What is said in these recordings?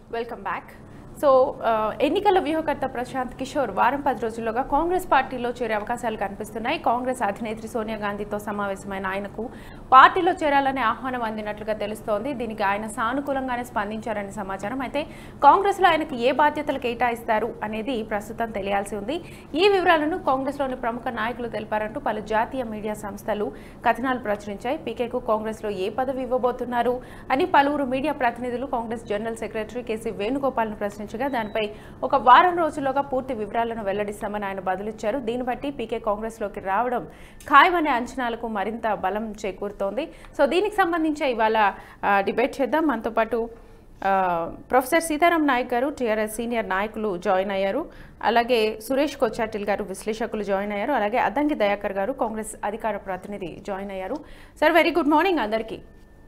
Welcome back so ఆ, ఎన్నికల వ్యూహకర్త ప్రశాంత్ కిషోర్ వారం పది రోజుల్లోగా కాంగ్రెస్ పార్టీలో చేరే అవకాశాలు కనిపిస్తున్నాయి కాంగ్రెస్ అధినేత్రి సోనియా గాంధీతో సమావేశమైన ఆయనకు పార్టీలో చేరాలనే ఆహ్వానం అందినట్లుగా తెలుస్తోంది దీనికి ఆయన సానుకూలంగానే స్పందించారని సమాచారం అయితే కాంగ్రెస్లో ఆయనకు ఏ బాధ్యతలు కేటాయిస్తారు అనేది ప్రస్తుతం తెలియాల్సి ఉంది ఈ వివరాలను కాంగ్రెస్లోని ప్రముఖ నాయకులు తెలిపారంటూ పలు జాతీయ మీడియా సంస్థలు కథనాలు ప్రచురించాయి పీకేకు కాంగ్రెస్లో ఏ పదవి ఇవ్వబోతున్నారు అని పలువురు మీడియా ప్రతినిధులు కాంగ్రెస్ జనరల్ సెక్రటరీ కేసీ వేణుగోపాల్ను ప్రశ్నించగా దానిపై ఒక వారం రోజుల్లోగా పూర్తి వివరాలను వెల్లడిస్తామని ఆయన బదులిచ్చారు దీన్ని బట్టి పీకే కాంగ్రెస్లోకి రావడం ఖాయమనే అంచనాలకు మరింత బలం చేకూరుతోంది సో దీనికి సంబంధించి ఇవాళ ఆ, డిబేట్ చేద్దాం మనతో పాటు ఆ, ప్రొఫెసర్ సీతారాం నాయక్ గారు టీఆర్ఎస్ సీనియర్ నాయకులు జాయిన్ అయ్యారు అలాగే సురేష్ కొచ్చాటిల్ గారు విశ్లేషకులు జాయిన్ అయ్యారు అలాగే అద్దంకి దయాకర్ గారు కాంగ్రెస్ అధికార ప్రతినిధి జాయిన్ అయ్యారు సార్ వెరీ గుడ్ మార్నింగ్ అందరికీ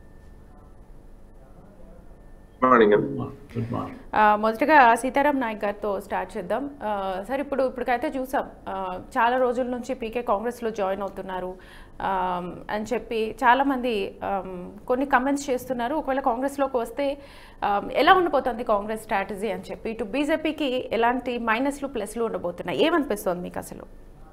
మార్నింగ్ గుడ్ మార్నింగ్ ఆ, మొదటగా సీతారాం నాయక్ గారితో స్టార్ట్ చేద్దాం ఆ, సార్ ఇప్పుడు ఇప్పటికైతే చూసాం ఆ, చాలా రోజుల నుంచి పీకే కాంగ్రెస్లో జాయిన్ అవుతున్నారు ఆ, అని చెప్పి చాలామంది ఆమ్, కొన్ని కమెంట్స్ చేస్తున్నారు ఒకవేళ కాంగ్రెస్లోకి వస్తే ఆమ్, ఎలా ఉండబోతుంది కాంగ్రెస్ స్ట్రాటజీ అని చెప్పి ఇటు బీజేపీకి ఎలాంటి మైనస్లు ప్లస్లు ఉండబోతున్నాయి ఏమనిపిస్తుంది మీకు అసలు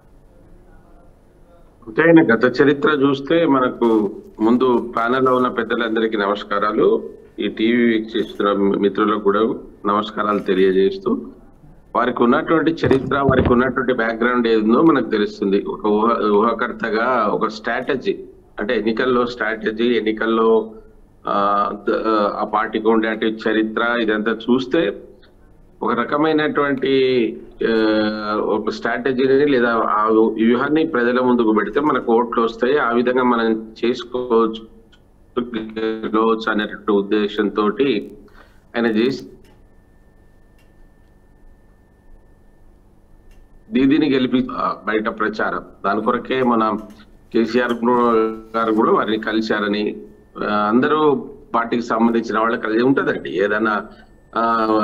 అంటే ఆయన గత చరిత్ర చూస్తే మనకు ముందు ప్యానెల్ లో ఉన్న పెద్దలందరికీ నమస్కారాలు ఈ టీవీ వీక్షిస్తున్న మిత్రులకు కూడా నమస్కారాలు తెలియజేస్తూ వారికి ఉన్నటువంటి చరిత్ర వారికి ఉన్నటువంటి బ్యాక్గ్రౌండ్ ఏదో మనకు తెలుస్తుంది ఒక ఊహ ఊహకర్తగా ఒక స్ట్రాటజీ అంటే ఎన్నికల్లో స్ట్రాటజీ ఎన్నికల్లో ఆ, ద- ఆ పార్టీకి ఉండే చరిత్ర ఇదంతా చూస్తే ఒక రకమైనటువంటి ఆ, ఒక స్ట్రాటజీని లేదా ఆ వ్యూహాన్ని ప్రజల ముందుకు పెడితే మనకు ఓట్లు వస్తాయి ఆ విధంగా మనం చేసుకోవచ్చు గెలవచ్చు అనేటువంటి ఉద్దేశంతో ఆయన చేసి దీదీని గెలిపి ఆ, బయట ప్రచారం దాని కొరకే మన కేసీఆర్ గారు కూడా వారిని కలిశారని ఆ, అందరూ పార్టీకి సంబంధించిన వాళ్ళు కలిసి ఉంటదండి ఏదైనా ఆ,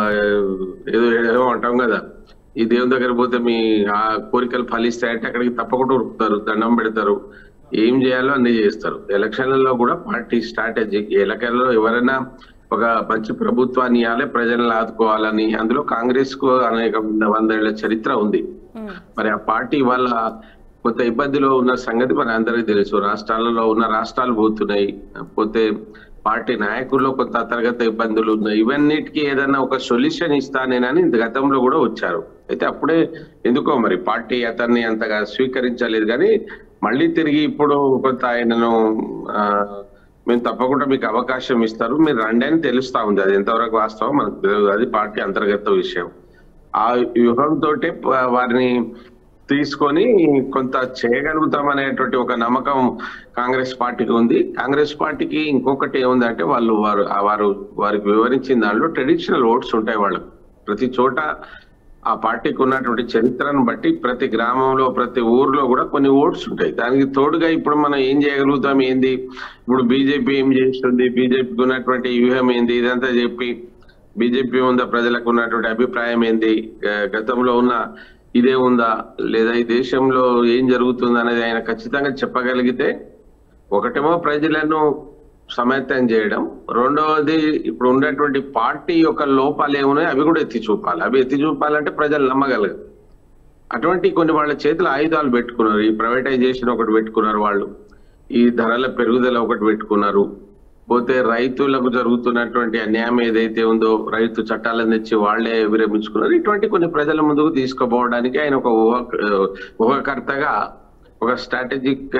ఏదో ఏదో అంటాం కదా ఈ దేవుని దగ్గర పోతే మీ ఆ కోరికలు ఫలిస్తాయంటే అక్కడికి తప్పకుండా ఉరుకుతారు దండం పెడతారు ఏం చేయాలో అన్ని చేస్తారు ఎలక్షన్లలో కూడా పార్టీ స్ట్రాటజీ ఎలక్షన్లలో ఎవరైనా ఒక మంచి ప్రభుత్వాన్ని ఇవ్వాలి ప్రజలను ఆదుకోవాలని అందులో కాంగ్రెస్ కు అనేక వందేళ్ల చరిత్ర ఉంది మ్మ్. మరి ఆ పార్టీ వల్ల కొంత ఇబ్బందిలో ఉన్న సంగతి మన అందరికీ తెలుసు రాష్ట్రాలలో ఉన్న రాష్ట్రాలు పోతున్నాయి పోతే పార్టీ నాయకుల్లో కొంత అంతర్గత ఇబ్బందులు ఉన్నాయి ఇవన్నిటికీ ఏదైనా ఒక సొల్యూషన్ ఇస్తానేనని ఇంత గతంలో కూడా వచ్చారు అయితే అప్పుడే ఎందుకో మరి పార్టీ అతన్ని అంతగా స్వీకరించలేదు కానీ మళ్ళీ తిరిగి ఇప్పుడు కొంత ఆయనను ఆ, మేము తప్పకుండా మీకు అవకాశం ఇస్తారు మీరు రండి అని తెలుస్తా ఉంది అది ఎంతవరకు వాస్తవం మనకు తెలియదు అది పార్టీ అంతర్గత విషయం ఆ వ్యూహంతో వారిని తీసుకొని కొంత చేయగలుగుతాం అనేటువంటి ఒక నమ్మకం కాంగ్రెస్ పార్టీకి ఉంది కాంగ్రెస్ పార్టీకి ఇంకొకటి ఏముందంటే వాళ్ళు వారు ఆ వారు వారికి వివరించిన దాంట్లో ట్రెడిషనల్ ఓట్స్ ఉంటాయి వాళ్ళకు ప్రతి చోట ఆ పార్టీకి ఉన్నటువంటి చరిత్రను బట్టి ప్రతి గ్రామంలో ప్రతి ఊర్లో కూడా కొన్ని ఓట్స్ ఉంటాయి దానికి తోడుగా ఇప్పుడు మనం ఏం చేయగలుగుతాం ఏంది ఇప్పుడు బీజేపీ ఏం చేస్తుంది బీజేపీకి ఉన్నటువంటి వ్యూహం ఏంది ఇదంతా చెప్పి బీజేపీ ఉందా ప్రజలకు ఉన్నటువంటి అభిప్రాయం ఏంది గ- గతంలో ఉన్న ఇదే ఉందా లేదా ఈ దేశంలో ఏం జరుగుతుంది అనేది ఆయన ఖచ్చితంగా చెప్పగలిగితే ఒకటేమో ప్రజలను సమర్థం చేయడం రెండవది ఇప్పుడు ఉన్నటువంటి పార్టీ యొక్క లోపాలు ఏమున్నాయి అవి కూడా ఎత్తి చూపాలి అవి ఎత్తి చూపాలంటే ప్రజలు నమ్మగలరు అటువంటి కొన్ని వాళ్ళ చేతుల ఆయుధాలు పెట్టుకున్నారు ఈ ప్రైవేటైజేషన్ ఒకటి పెట్టుకున్నారు వాళ్ళు ఈ ధరల పెరుగుదల ఒకటి పెట్టుకున్నారు పోతే రైతులకు జరుగుతున్నటువంటి అన్యాయం ఏదైతే ఉందో రైతు చట్టాలను తెచ్చి వాళ్లే విరమించుకున్నారు ఇటువంటి కొన్ని ప్రజల ముందుకు తీసుకుపోవడానికి ఆయన ఒక ఊహ ఊహకర్తగా ఒక స్ట్రాటజిక్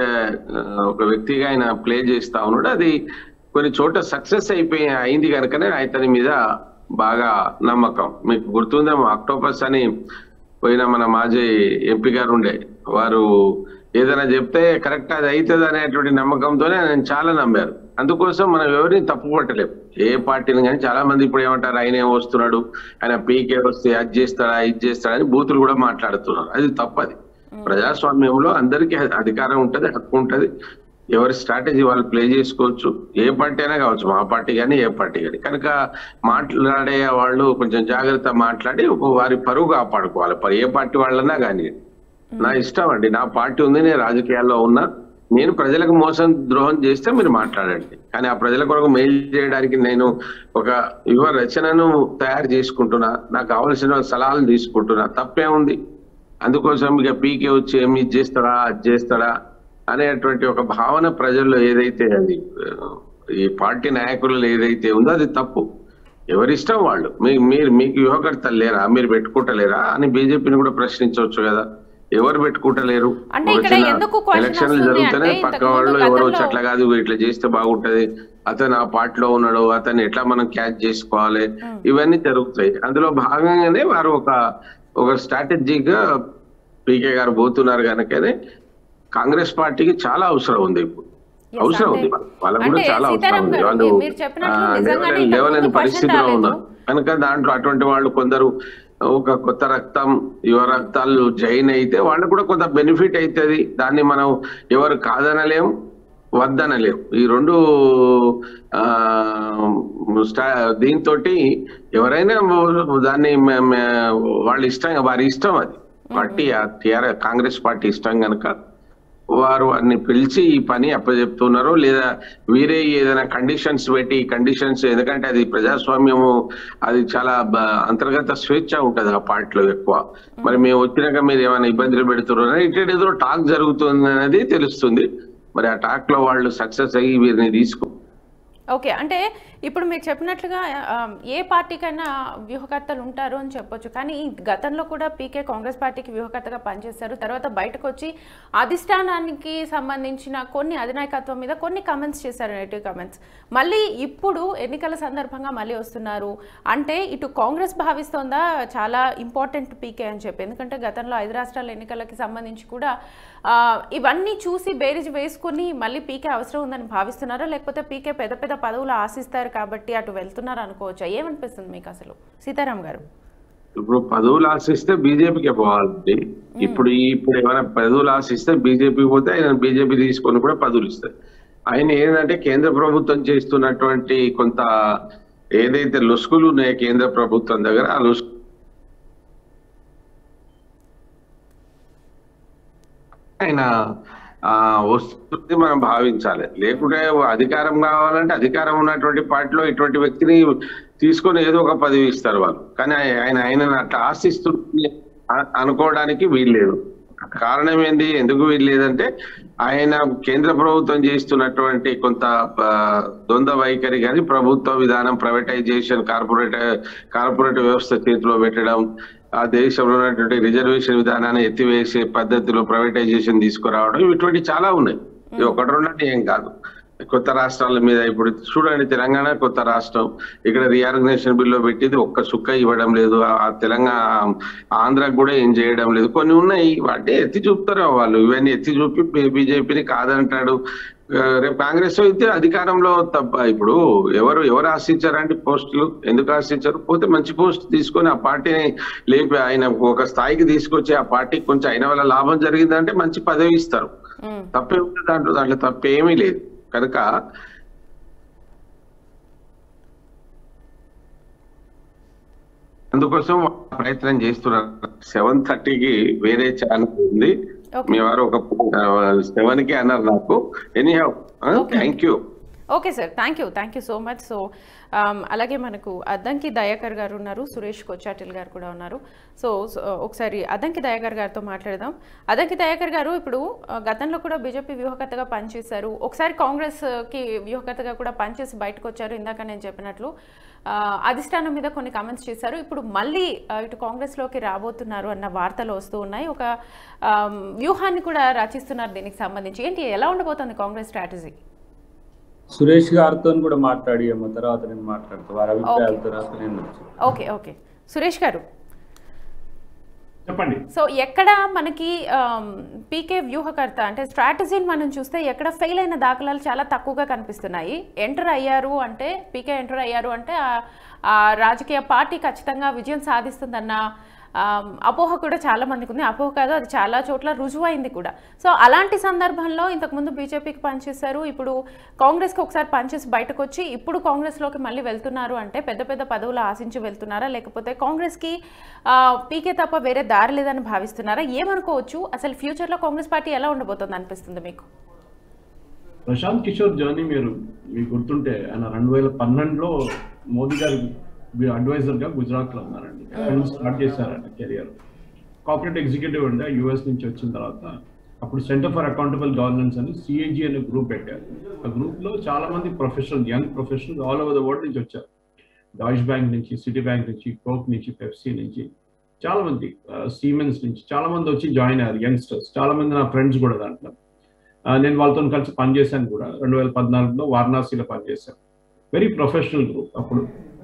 ఒక వ్యక్తిగా ఆయన ప్లే చేస్తా ఉన్నాడు అది కొన్ని చోట సక్సెస్ అయిపోయి అయింది కనుకనే అతని మీద బాగా నమ్మకం మీకు గుర్తుందేమో అక్టోపస్ అని పోయిన మన మాజీ ఎంపీ గారు ఉండే వారు ఏదైనా చెప్తే కరెక్ట్ అది అవుతుంది అనేటువంటి నమ్మకంతోనే ఆయన చాలా నమ్మారు అందుకోసం మనం ఎవరిని తప్పు పట్టలేం ఏ పార్టీని కానీ చాలా మంది ఇప్పుడు ఏమంటారు ఆయన ఏం వస్తున్నాడు ఆయన పీకే వస్తే అది చేస్తాడా ఇది చేస్తాడా అని బూతులు కూడా మాట్లాడుతున్నారు అది తప్పది ప్రజాస్వామ్యంలో అందరికీ అధికారం ఉంటది హక్కు ఉంటది ఎవరి స్ట్రాటజీ వాళ్ళు ప్లే చేసుకోవచ్చు ఏ పార్టీ అయినా కావచ్చు మా పార్టీ కానీ ఏ పార్టీ కానీ కనుక మాట్లాడే వాళ్ళు కొంచెం జాగ్రత్త మాట్లాడి ఒక వారి పరువు కాపాడుకోవాలి ప- ఏ పార్టీ వాళ్ళన్నా కానీ నా ఇష్టం అండి నా పార్టీ ఉంది నేను రాజకీయాల్లో ఉన్నా నేను ప్రజలకు మోసం ద్రోహం చేస్తే మీరు మాట్లాడండి కానీ ఆ ప్రజల కొరకు మెయిల్ చేయడానికి నేను ఒక యువ రచనను తయారు చేసుకుంటున్నా నాకు కావలసిన సలహాలు తీసుకుంటున్నా తప్పే ఉంది అందుకోసం ఇక పీకే వచ్చి ఏమి ఇది చేస్తాడా అది చేస్తాడా అనేటువంటి ఒక భావన ప్రజల్లో ఏదైతే అది ఆ, ఈ పార్టీ నాయకులలో ఏదైతే ఉందో అది తప్పు ఎవరిష్టం వాళ్ళు మీ మీరు మీకు యువకర్తలు లేరా మీరు పెట్టుకుంటలేరా అని బీజేపీని కూడా ప్రశ్నించవచ్చు కదా ఎవరు పెట్టుకుంటలేరు అంటే ఒక ఇక్కడ చిన్న ఎందుకు question ఎలక్షన్లు వస్తుంది జరుగుతూనే అంటే పక్క ఇంతకు వాళ్ళు ముందు ఎవరో గతంలో- ఇట్లా కాదు ఇట్లా చేస్తే బాగుంటది అతను ఆ పార్టీలో ఉన్నాడు అతన్ని ఎట్లా మనం క్యాచ్ చేసుకోవాలి ఇవన్నీ జరుగుతాయి అందులో భాగంగానే వారు ఒక ఒక స్ట్రాటజీగా పీకే గారు పోతున్నారు కనుకనే కాంగ్రెస్ పార్టీకి చాలా అవసరం ఉంది ఇప్పుడు Yes, అవసరం అంటే- ఉంది వాళ్ళకు కూడా అంటే చాలా అవసరం సీతారాం ఉంది గారు, వాళ్ళు మీరు- మీరు చెప్పినట్లు ఆ, నిజంగానే లేవలేని- ఇంతకు లేవలేని ముందు పరిస్థితిలో క్వశ్చన్ ఉన్నారు కనుక దాంట్లో అటువంటి వాళ్ళు కొందరు ఒక కొత్త రక్తం యువ రక్తాలు జైన్ అయితే వాళ్ళకు కూడా కొంత బెనిఫిట్ అవుతుంది దాన్ని మనం ఎవరు కాదనలేం వద్దనలేం ఈ రెండు ఆ దీంతో ఎవరైనా దాన్ని మే- మే- వాళ్ళ ఇష్టం వారి ఇష్టం అది పార్టీ టిఆర్ కాంగ్రెస్ పార్టీ ఇష్టం కనుక వారు వారిని పిలిచి ఈ పని అప్పచెప్తున్నారు లేదా వీరే ఏదైనా కండిషన్స్ పెట్టి కండిషన్స్ ఎందుకంటే అది ప్రజాస్వామ్యము అది చాలా బ- అంతర్గత స్వేచ్ఛ ఉంటది ఆ పార్టీలో ఎక్కువ మరి మేము వచ్చినాక మీరు ఏమైనా ఇబ్బందులు పెడుతున్నారు ఇటు ఏదో టాక్ జరుగుతుంది అనేది తెలుస్తుంది మరి ఆ టాక్ లో వాళ్ళు సక్సెస్ అయ్యి వీరిని తీసుకో ఓకే అంటే ఇప్పుడు మీరు చెప్పినట్లుగా ఆ, ఏ పార్టీకైనా వ్యూహకర్తలు ఉంటారు అని చెప్పొచ్చు కానీ గతంలో కూడా పీకే కాంగ్రెస్ పార్టీకి వ్యూహకర్తగా పనిచేస్తారు తర్వాత బయటకు వచ్చి అధిష్టానానికి సంబంధించిన కొన్ని అధినాయకత్వం మీద కొన్ని కమెంట్స్ చేశారు నెగిటివ్ కమెంట్స్ మళ్ళీ ఇప్పుడు ఎన్నికల సందర్భంగా మళ్ళీ వస్తున్నారు అంటే ఇటు కాంగ్రెస్ భావిస్తోందా చాలా ఇంపార్టెంట్ పీకే అని చెప్పి ఎందుకంటే గతంలో ఐదు రాష్ట్రాల ఎన్నికలకి సంబంధించి కూడా ఆ, ఇవన్నీ చూసి బేరీజ్ వేసుకుని మళ్ళీ పీకే అవసరం ఉందని భావిస్తున్నారా లేకపోతే పీకే పెద్ద పెద్ద పదవులు ఆశిస్తారు కాబట్టి అటు వెళ్తున్నారు అనుకోవచ్చా ఏమనిపిస్తుంది మీకు అసలు సీతారాం గారు ఇప్పుడు పదవులు ఆశిస్తే బీజేపీకి పోవాలండి ఇప్పుడు ఈ- ఇప్పుడు ఏమైనా పదవులు ఆశిస్తే బీజేపీ పోతే ఆయన బీజేపీ తీసుకొని కూడా పదవులు ఇస్తాయి ఆయన ఏంటంటే కేంద్ర ప్రభుత్వం చేస్తున్నటువంటి కొంత ఏదైతే లొసుగులు ఉన్నాయో కేంద్ర ప్రభుత్వం దగ్గర ఆ లొసుగు ఆయన ఆ వస్తుంది మనం భావించాలి లేకుంటే అధికారం కావాలంటే అధికారం ఉన్నటువంటి పార్టీలో ఇటువంటి వ్యక్తిని తీసుకొని ఏదో ఒక పదవి ఇస్తారు వాళ్ళు కానీ ఆయ- ఆయన ఆయన అట్లా ఆశిస్తుంది అ- అనుకోవడానికి వీల్లేదు కారణం ఏంది ఎందుకు వీల్లేదంటే ఆయన కేంద్ర ప్రభుత్వం చేస్తున్నటువంటి కొంత ఆ, ద్వంద్వ వైఖరి కానీ ప్రభుత్వ విధానం ప్రైవేటైజేషన్ కార్పొరేట్ కార్పొరేట్ వ్యవస్థ చేతిలో పెట్టడం ఆ దేశంలో ఉన్నటువంటి రిజర్వేషన్ విధానాన్ని ఎత్తివేసే పద్ధతిలో ప్రైవేటైజేషన్ తీసుకురావడం ఇటువంటి చాలా ఉన్నాయి ఇది ఒకటి రెండంటే ఏం కాదు కొత్త రాష్ట్రాల మీద ఇప్పుడు చూడండి తెలంగాణ కొత్త రాష్ట్రం ఇక్కడ రీఆర్గనైజేషన్ బిల్లో పెట్టింది ఒక్క సుక్క ఇవ్వడం లేదు ఆ తెలంగాణ ఆంధ్రాకు కూడా ఏం చేయడం లేదు కొన్ని ఉన్నాయి వాటి ఎత్తి చూపుతారు వాళ్ళు ఇవన్నీ ఎత్తి చూపి బీజేపీని కాదంటాడు ఆ, రేపు కాంగ్రెస్ అయితే అధికారంలో తప్ప ఇప్పుడు ఎవరు ఎవరు ఆశించారంటే పోస్టులు ఎందుకు ఆశించారు పోతే మంచి పోస్ట్ తీసుకొని ఆ పార్టీని లేపి ఆయన ఒక స్థాయికి తీసుకొచ్చి ఆ పార్టీకి కొంచెం అయిన వల్ల లాభం జరిగిందంటే మంచి పదవి ఇస్తారు ఉమ్, తప్పే ఉంది దాంట్లో దాంట్లో తప్పేమీ లేదు కనుక అందుకోసం ప్రయత్నం చేస్తున్నారు సెవెన్ థర్టీకి వేరే ఛానల్ ఉంది Okay. మీ వారు ఒక సెవెన్ కి అన్నారు నాకు any Okay. Thank you okay sir thank you thank you so much so అలాగే మనకు అద్దంకి దయాకర్ గారు ఉన్నారు సురేష్ కొచ్చాటిల్ గారు కూడా ఉన్నారు సో సో, ఒకసారి అద్దంకి దయాకర్ గారితో మాట్లాడదాం అద్దంకి దయాకర్ గారు ఇప్పుడు ఆ, గతంలో కూడా బీజేపీ వ్యూహకర్తగా పనిచేశారు ఒకసారి కాంగ్రెస్కి వ్యూహకర్తగా కూడా పనిచేసి బయటకు వచ్చారు ఇందాక నేను చెప్పినట్లు ఆ, అధిష్టానం మీద కొన్ని కామెంట్స్ చేశారు ఇప్పుడు మళ్ళీ ఆ, ఇటు కాంగ్రెస్లోకి రాబోతున్నారు అన్న వార్తలు వస్తూ ఉన్నాయి ఒక ఆమ్, వ్యూహాన్ని కూడా రచిస్తున్నారు దీనికి సంబంధించి ఏంటి ఎలా ఉండబోతుంది కాంగ్రెస్ స్ట్రాటజీ సురేష్ గారితో కూడా మాట్లాడియమ్మ తర్వాత నేను మాట్లాడతా వారి అభిప్రాయాల తర్వాత నేను చెప్తాను. ఓకే ఓకే సురేష్ గారు చెప్పండి సో ఎక్కడ మనకి పీకే వ్యూహకర్త అంటే స్ట్రాటజీని మనం చూస్తే ఎక్కడ ఫెయిల్ అయిన దాఖలాలు చాలా తక్కువగా కనిపిస్తున్నాయి ఎంటర్ అయ్యారు అంటే పీకే ఎంటర్ అయ్యారు అంటే ఆ- ఆ రాజకీయ పార్టీ ఖచ్చితంగా విజయం సాధిస్తుందన్న ఆమ్, అపోహ కూడా చాలా మందికి ఉంది అపోహ కాదు అది చాలా చోట్ల రుజువైంది కూడా సో అలాంటి సందర్భంలో ఇంతకుముందు బీజేపీకి పనిచేశారు ఇప్పుడు కాంగ్రెస్కి ఒకసారి పనిచేసి బయటకు వచ్చి ఇప్పుడు కాంగ్రెస్లోకి మళ్ళీ వెళ్తున్నారు అంటే పెద్ద పెద్ద పదవులు ఆశించి వెళ్తున్నారా లేకపోతే కాంగ్రెస్కి ఆ, పీకే తప్ప వేరే దారి లేదని భావిస్తున్నారా ఏమనుకోవచ్చు అసలు ఫ్యూచర్లో కాంగ్రెస్ పార్టీ ఎలా ఉండబోతుంది అనిపిస్తుంది మీకు ప్రశాంత్ కిషోర్ జర్నీ మీరు మీకు గుర్తుంటే ఆయన రెండు వేల పన్నెండులో మోదీ గారి అడ్వైజర్ గా గుజరాత్ లో ఉన్నారండి అక్కడ నుంచి స్టార్ట్ చేశారు ఆయన కెరియర్ కార్పొరేట్ ఎగ్జిక్యూటివ్ అంటే యుఎస్ నుంచి వచ్చిన తర్వాత అప్పుడు సెంటర్ ఫర్ అకౌంటబుల్ గవర్నెన్స్ అని సిఏజీ అనే గ్రూప్ పెట్టారు ఆ గ్రూప్ లో చాలా మంది professional young professional all over the world నుంచి వచ్చారు డాయిష్ బ్యాంక్ నుంచి సిటీ బ్యాంక్ నుంచి కోక్ నుంచి పెప్సీ నుంచి చాలా మంది సీమెన్స్ నుంచి చాలా మంది వచ్చి జాయిన్ అయ్యారు యంగ్స్టర్స్ చాలా మంది నా ఫ్రెండ్స్ కూడా దాంట్లో ఆ, నేను వాళ్ళతో కలిసి పనిచేశాను కూడా రెండు వేల పద్నాలుగులో వారణాసిలో పనిచేశాను వెరీ ప్రొఫెషనల్ గ్రూప్ అప్పుడు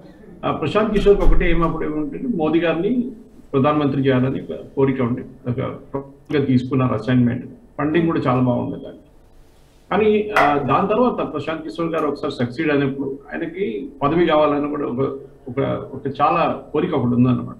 ఆ, ప్రశాంత్ కిషోర్ ఒకటి ఏమప్పుడు ఏమంటే మోదీ గారిని ప్రధానమంత్రి చేయాలని ఒక కోరిక ఉండే ఒక గా తీసుకున్నారు అసైన్మెంట్ ఫండింగ్ కూడా చాలా బాగుంది దానికి కానీ ఆ, దాని తర్వాత ప్రశాంత్ కిషోర్ గారు ఒకసారి సక్సీడ్ అయినప్పుడు ఆయనకి పదవి కావాలని కూడా ఒక ఒక ఒక చాలా కోరిక ఒకటి ఉందన్నమాట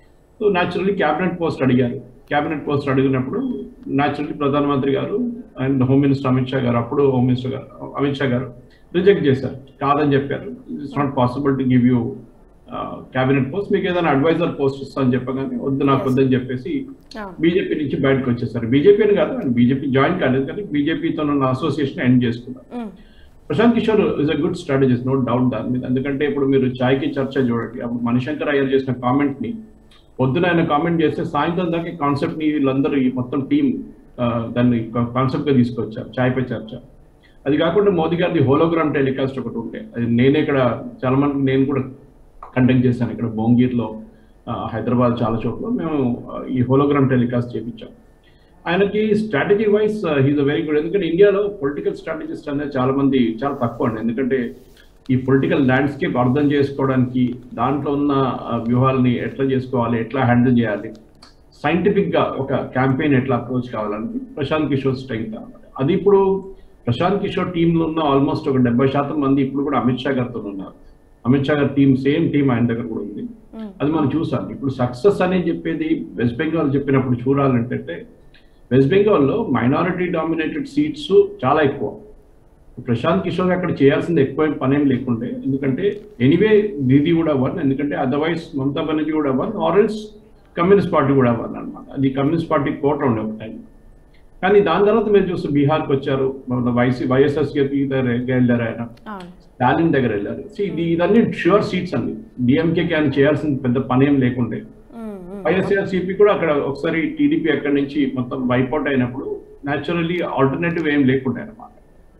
సో న్యాచురల్లీ క్యాబినెట్ పోస్ట్ అడిగారు క్యాబినెట్ పోస్ట్ అడిగినప్పుడు న్యాచురల్లీ ప్రధానమంత్రి గారు and home minister Amit Shah గారు అప్పుడు హోమ్ మినిస్టర్ గారు అమిత్ షా గారు రిజెక్ట్ చేశారు కాదని చెప్పారు it's not possible to give you cabinet post మీకు ఏదైనా అడ్వైజర్ పోస్ట్ ఇస్తాను చెప్పగానే వద్దు నాకు వద్దని చెప్పేసి అవును బీజేపీ నుంచి బయటకు వచ్చేసారు బీజేపీ అని కాదు ఆయన బీజేపీ జాయిన్ కాలేదు కానీ బీజేపీతో ఉన్న అసోసియేషన్ ఎండ్ చేసుకున్నారు um, Prashant Kishor is a good strategist no doubt దాని మీద ఎందుకంటే ఇప్పుడు మీరు ఛాయ్కి చర్చ చూడండి అప్పుడు మణిశంకర్ అయ్యర్ చేసిన కామెంట్ ని పొద్దున ఆయన కామెంట్ చేస్తే సాయంత్రం దాకా కాన్సెప్ట్ ని వీళ్ళందరూ ఈ మొత్తం టీం దాన్ని కాన్సెప్ట్ గా తీసుకొచ్చారు ఛాయ్ పై చర్చ అది కాకుండా మోదీ గారిది హోలోగ్రామ్ టెలికాస్ట్ ఒకటి ఉంటే అది నేనే ఇక్కడ చాలా మంది నేను కూడా కండక్ట్ చేశాను ఇక్కడ భోంగీర్లో ఆ, హైదరాబాద్ చాలా చోట్ల మేము ఆ, ఈ హోలోగ్రామ్ టెలికాస్ట్ చేయించాం ఆయనకి strategy wise he's a very good ఎందుకంటే ఇండియాలో పొలిటికల్ స్ట్రాటజిస్ట్ అనేది చాలా మంది చాలా తక్కువ అండి ఎందుకంటే ఈ పొలిటికల్ ల్యాండ్స్కేప్ అర్థం చేసుకోవడానికి దాంట్లో ఉన్న ఆ, వ్యూహాలని ఎట్లా చేసుకోవాలి ఎట్లా హ్యాండిల్ చేయాలి సైంటిఫిక్ గా ఒక క్యాంపెయిన్ ఎట్లా అప్రోచ్ కావాలని ప్రశాంత్ కిషోర్ స్ట్రెంగ్త్ అన్నమాట అది ఇప్పుడు ప్రశాంత్ కిషోర్ టీంలో ఉన్న ఆల్మోస్ట్ ఒక డెబ్బై శాతం మంది ఇప్పుడు కూడా అమిత్ షా గారితో ఉన్నారు అమిత్ షా గారి టీం సేమ్ టీం ఆయన దగ్గర కూడా ఉంది ఉమ్, అది మనం చూసాం ఇప్పుడు సక్సెస్ అనేది చెప్పేది వెస్ట్ బెంగాల్ చెప్పినప్పుడు చూడాలంటే వెస్ట్ బెంగాల్లో మైనారిటీ డామినేటెడ్ సీట్స్ చాలా ఎక్కువ ప్రశాంత్ కిషోర్ అక్కడ చేయాల్సింది ఎక్కువ ఏం పనేం లేకుండే ఎందుకంటే ఎనీవే దీది కూడా వన్ ఎందుకంటే అదర్వైజ్ మమతా బెనర్జీ కూడా వన్ ఆరెల్స్ కమ్యూనిస్ట్ పార్టీ కూడా వన్ అనమాట అది కమ్యూనిస్ట్ పార్టీ కోట ఉండే ఒక టైం కానీ దాని తర్వాత మీరు చూస్తే బీహార్కి వచ్చారు మన వైసీ వైఎస్ఎస్కేపీ దగ్గర వెళ్ళారు ఆయన అవును స్టాలిన్ దగ్గర వెళ్ళారు See, ఇది ఇదన్నీ ష్యూర్ సీట్స్ అండి డిఎంకేకి ఆయన చేయాల్సిన పెద్ద పనేం లేకుండే ఉమ్, ఉమ్, వైఎస్ఆర్సీపీ కూడా అక్కడ ఒకసారి టీడీపీ అక్కడి నుంచి మొత్తం వైపౌట్ అయినప్పుడు న్యాచురల్లీ ఆల్టర్నేటివ్ ఏం లేకుండే అనమాట